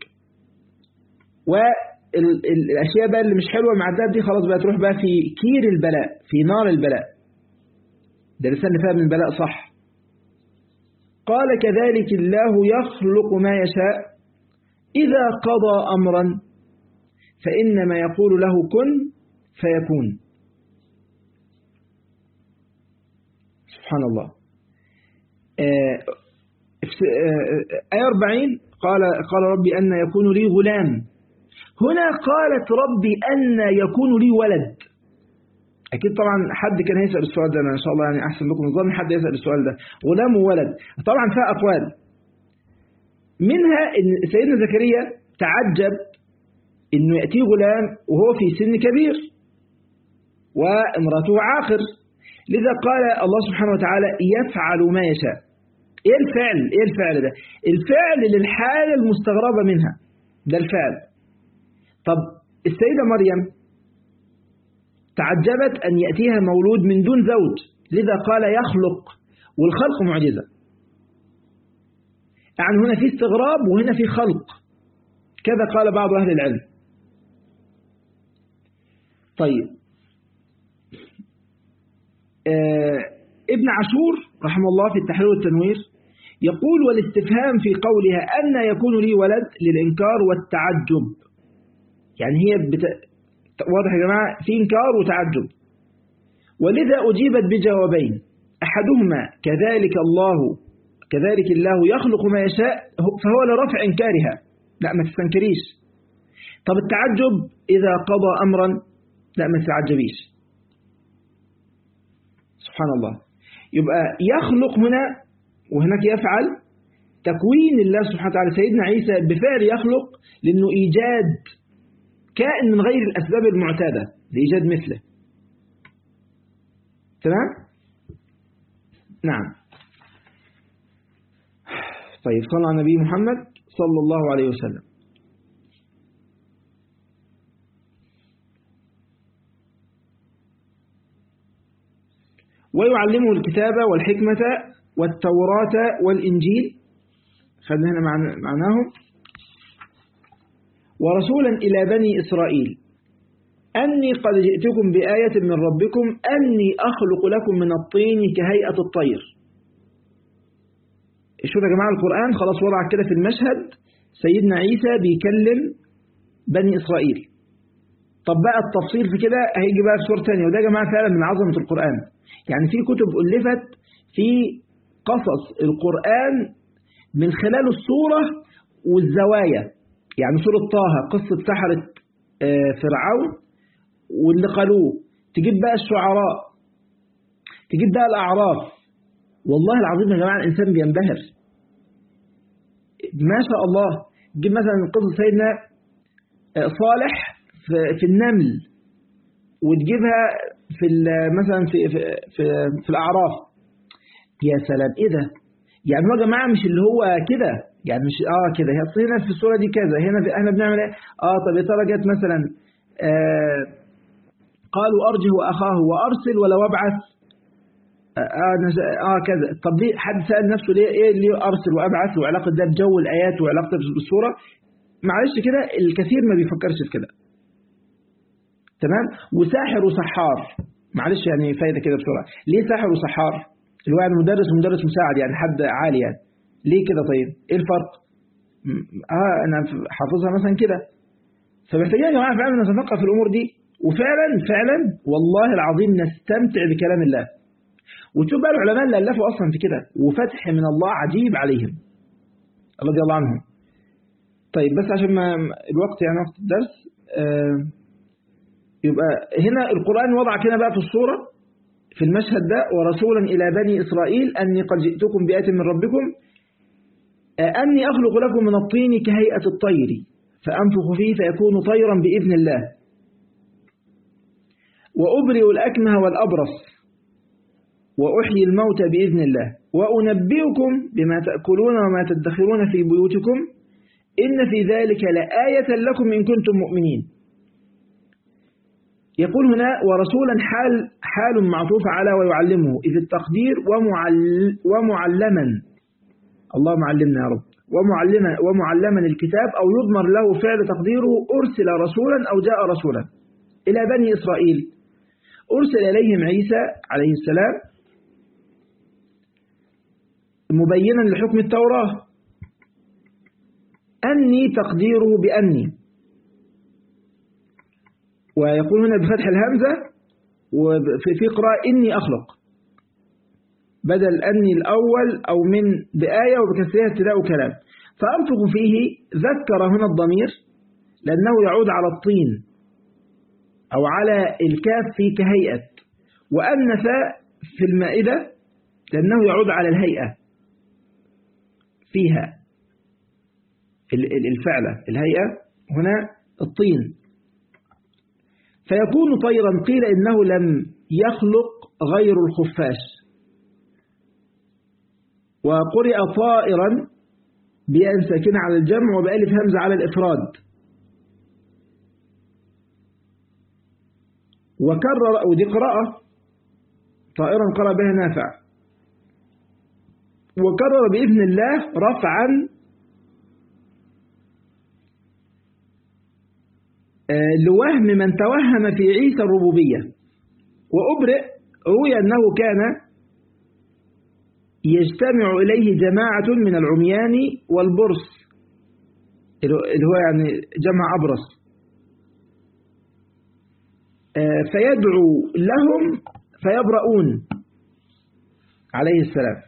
والأشياء بقى اللي مش حلوة مع الذهب دي خلاص بقى تروح بقى في كير البلاء في نار البلاء ده الإنسان اللي فاهم البلاء صح قال كذلك الله يخلق ما يشاء إذا قضى أمرا فإنما يقول له كن فيكون سبحان الله آية 40 قال قال ربي أن يكون لي غلام هنا قالت ربي أن يكون لي ولد أكيد طبعا حد كان هيسأل السؤال ده أنا إن شاء الله يعني أحسن لكم نظام حد يسأل السؤال ده غلام وولد طبعا فيها أقوال منها إن سيدنا زكريا تعجب إنه يأتيه غلام وهو في سن كبير وامرأته عاقر لذا قال الله سبحانه وتعالى يفعل ما يشاء ايه الفعل ايه الفعل ده الفعل للحالة المستغربة منها ده الفعل طب السيدة مريم تعجبت أن يأتيها مولود من دون زوج لذا قال يخلق والخلق معجزة يعني هنا في استغراب وهنا في خلق كذا قال بعض أهل العلم طيب آه ابن عاشور رحمه الله في التحرير والتنوير يقول والاستفهام في قولها أن يكون لي ولد للإنكار والتعجب يعني هي بت... واضح يا جماعة في إنكار وتعجب ولذا أجيبت بجوابين أحدهما كذلك الله كذلك الله يخلق ما يشاء فهو لرفع إنكارها لا ما تستنكريش طب التعجب إذا قضى أمرا لا ما تتعجبيش سبحان الله يبقى يخلق هنا وهناك يفعل تكوين الله سبحانه وتعالى سيدنا عيسى بفعل يخلق لأنه إيجاد كائن من غير الأسباب المعتادة لإيجاد مثله تمام؟ نعم طيب صلى على النبي محمد صلى الله عليه وسلم ويعلمه الكتابة والحكمة والتوراة والإنجيل خذنا هنا معناهم ورسولا إلى بني إسرائيل أني قد جئتكم بآية من ربكم أني أخلق لكم من الطين كهيئة الطير شوف يا جماعة القرآن خلاص وضع كده في المشهد سيدنا عيسى بيكلم بني إسرائيل طب بقى التفصيل في كده هيجي بقى في سورة ثانية وده يا جماعة فعلا من عظمة القرآن يعني في كتب ألفت في قصص القرآن من خلال الصورة والزوايا يعني سورة طه قصة سحرة فرعون واللي قالوه تجيب بقى الشعراء تجيب بقى الأعراف والله العظيم يا جماعة الإنسان بينبهر ما شاء الله تجيب مثلا قصة سيدنا صالح في النمل وتجيبها في مثلا في في في, في الأعراف يا سلام إيه ده يعني هو يا جماعة مش اللي هو كده يعني مش اه كده هي هنا في الصورة دي كذا هنا في احنا بنعمل ايه اه طب يا ترى جت مثلا آه قالوا ارجه واخاه وارسل ولو ابعث آه, اه كذا طب ليه حد سأل نفسه ليه ايه ليه ارسل وابعث وعلاقة ده بجو الايات وعلاقته بالصورة معلش كده الكثير ما بيفكرش في كده تمام وساحر وسحار معلش يعني فايدة كده بسرعة ليه ساحر وسحار اللي هو يعني مدرس ومدرس مساعد يعني حد عالي يعني ليه كده طيب ايه الفرق اه انا حافظها مثلا كده فمحتاجين يا جماعه فعلا نتفقه في الامور دي وفعلا فعلا والله العظيم نستمتع بكلام الله وتشوف بقى العلماء اللي الفوا اصلا في كده وفتح من الله عجيب عليهم رضي الله عنهم طيب بس عشان ما الوقت يعني وقت الدرس آه يبقى هنا القرآن وضع كده بقى في الصورة في المشهد ده ورسولا إلى بني إسرائيل أني قد جئتكم بآية من ربكم أني أخلق لكم من الطين كهيئة الطير فأنفخ فيه فيكون طيرا بإذن الله وأبرئ الأكمه والأبرص وأحيي الموت بإذن الله وأنبئكم بما تأكلون وما تدخرون في بيوتكم إن في ذلك لآية لكم إن كنتم مؤمنين يقول هنا ورسولا حال حال معطوف على ويعلمه إذ التقدير ومعل ومعلما اللهم علمنا يا رب ومعلما ومعلما الكتاب أو يضمر له فعل تقديره أرسل رسولا أو جاء رسولا إلى بني إسرائيل أرسل إليهم عيسى عليه السلام مبينا لحكم التوراة أني تقديره بأني ويقول هنا بفتح الهمزة وفي قراءة إني أخلق بدل أني الأول أو من بآية وبكسرها ابتداء كلام فأنفق فيه ذكر هنا الضمير لأنه يعود على الطين أو على الكاف في كهيئة وأنث في المائدة لأنه يعود على الهيئة فيها الفعلة الهيئة هنا الطين فيكون طيرا قيل إنه لم يخلق غير الخفاش وقرئ طائرا بأن ساكنة على الجمع وبألف همزة على الإفراد وكرر ودي قراءة طائرا قرأ بها نافع وكرر بإذن الله رفعا لوهم من توهم في عيسى الربوبية وأبرئ روي أنه كان يجتمع إليه جماعة من العميان والبرص اللي هو يعني جمع أبرص فيدعو لهم فيبرؤون عليه السلام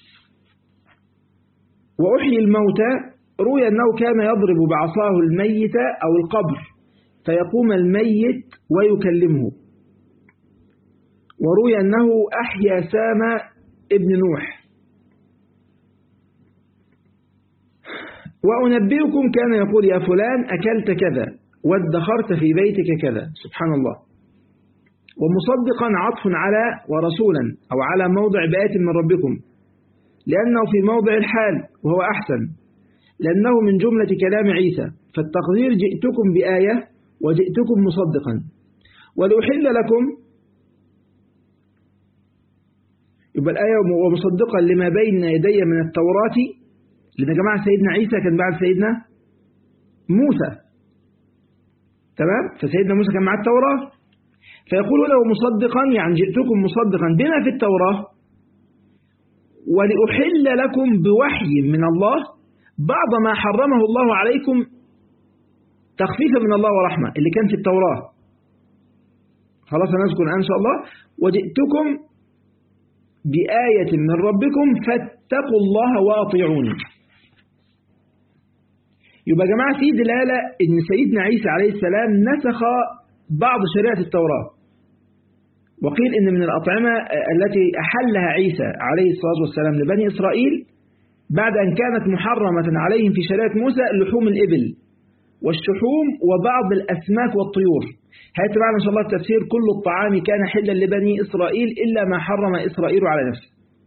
وأحيي الموتى روي أنه كان يضرب بعصاه الميت أو القبر فيقوم الميت ويكلمه وروي أنه أحيا سام ابن نوح وأنبئكم كان يقول يا فلان أكلت كذا وادخرت في بيتك كذا سبحان الله ومصدقا عطف على ورسولا أو على موضع بآية من ربكم لأنه في موضع الحال وهو أحسن لأنه من جملة كلام عيسى فالتقدير جئتكم بآية وجئتكم مصدقا ولأحل لكم يبقى الآية ومصدقا لما بين يدي من التوراة لأن يا جماعة سيدنا عيسى كان بعد سيدنا موسى تمام فسيدنا موسى كان مع التوراة فيقول له مصدقا يعني جئتكم مصدقا بما في التوراة ولأحل لكم بوحي من الله بعض ما حرمه الله عليكم تخفيفا من الله ورحمة اللي كان في التوراة خلاص نذكر الآن إن شاء الله وجئتكم بآية من ربكم فاتقوا الله وأطيعوني يبقى يا جماعة في دلالة إن سيدنا عيسى عليه السلام نسخ بعض شريعة التوراة وقيل إن من الأطعمة التي أحلها عيسى عليه الصلاة والسلام لبني إسرائيل بعد أن كانت محرمة عليهم في شريعة موسى لحوم الإبل والشحوم وبعض الأسماك والطيور هيأتي معنا إن شاء الله التفسير كل الطعام كان حلا لبني إسرائيل إلا ما حرم إسرائيل على نفسه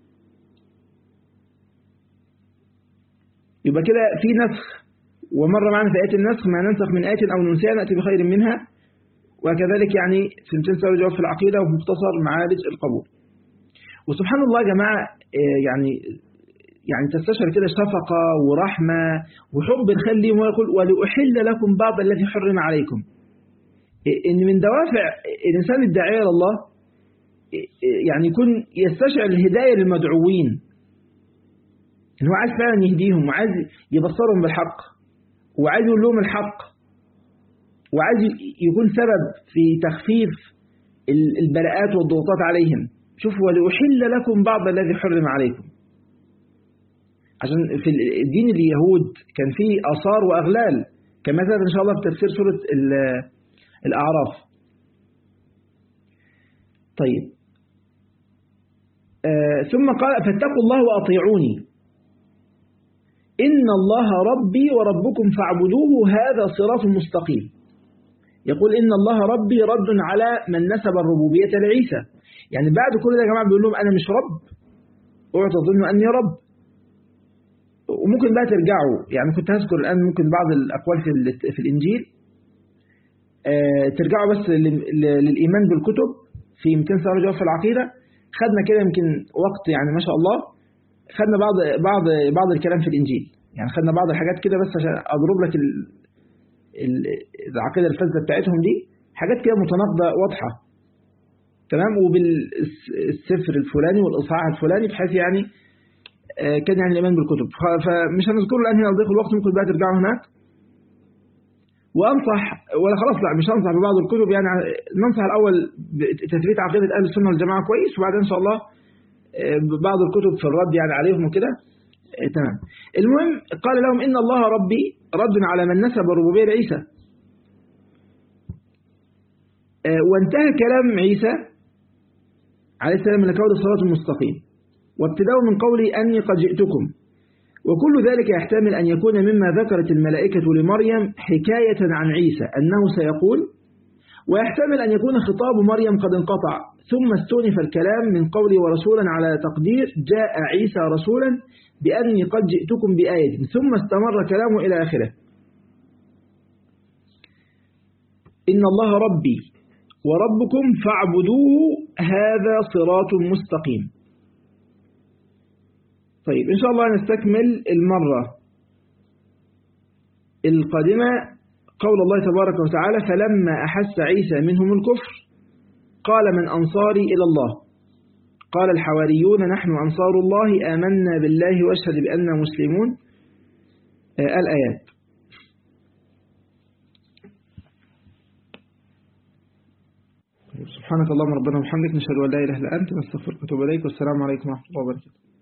يبقى كده في نسخ ومر معنا في آية النسخ ما ننسخ من آية أو ننسيها نأتي بخير منها وكذلك يعني سنتين سوى جواب في العقيدة وفي مختصر معالج القبول وسبحان الله يا جماعة يعني يعني تستشعر كده شفقة ورحمة وحب الخير ليهم ويقول ولأحل لكم بعض الذي حرم عليكم إن من دوافع الإنسان الداعية لله يعني يكون يستشعر الهداية للمدعوين إن هو عايز فعلا يهديهم وعايز يبصرهم بالحق وعايز يقول لهم الحق وعايز يكون سبب في تخفيف البلاءات والضغوطات عليهم شوفوا ولأحل لكم بعض الذي حرم عليكم عشان في دين اليهود كان فيه آثار وأغلال كما ذكر إن شاء الله في تفسير سورة الأعراف طيب آه ثم قال فاتقوا الله وأطيعوني إن الله ربي وربكم فاعبدوه هذا صراط مستقيم يقول إن الله ربي رد على من نسب الربوبية لعيسى يعني بعد كل ده يا جماعة بيقول لهم أنا مش رب اوعوا تظنوا أني رب وممكن بقى ترجعوا يعني كنت هذكر الآن ممكن بعض الأقوال في, في الإنجيل آه ترجعوا بس للإيمان بالكتب في 200 سؤال جواب في العقيدة خدنا كده يمكن وقت يعني ما شاء الله خدنا بعض بعض بعض الكلام في الإنجيل يعني خدنا بعض الحاجات كده بس عشان أضرب لك العقيدة الفاسدة بتاعتهم دي حاجات كده متناقضة واضحة تمام وبالسفر الفلاني والإصحاح الفلاني بحيث يعني كان يعني الإيمان بالكتب فمش هنذكره الآن هنا لضيق الوقت ممكن بقى ترجعوا هناك وأنصح ولا خلاص لا مش هنصح ببعض الكتب يعني ننصح الأول بتثبيت عقيدة أهل السنة والجماعة كويس وبعدين إن شاء الله بعض الكتب في الرد يعني عليهم وكده تمام المهم قال لهم إن الله ربي رد على من نسب الربوبية لعيسى وانتهى كلام عيسى عليه السلام من كون الصراط المستقيم وابتداء من قوله أني قد جئتكم وكل ذلك يحتمل أن يكون مما ذكرت الملائكة لمريم حكاية عن عيسى أنه سيقول ويحتمل أن يكون خطاب مريم قد انقطع ثم استونف الكلام من قوله ورسولا على تقدير جاء عيسى رسولا بأني قد جئتكم بآية ثم استمر كلامه إلى آخره إن الله ربي وربكم فاعبدوه هذا صراط مستقيم طيب إن شاء الله نستكمل المرة القادمة قول الله تبارك وتعالى فلما أحس عيسى منهم الكفر قال من أنصاري إلى الله قال الحواريون نحن أنصار الله آمنا بالله واشهد بأننا مسلمون الآيات سبحانك اللهم ربنا وبحمدك نشهد أن لا إله إلا أنت نستغفرك ونتوب إليك والسلام عليكم ورحمة الله وبركاته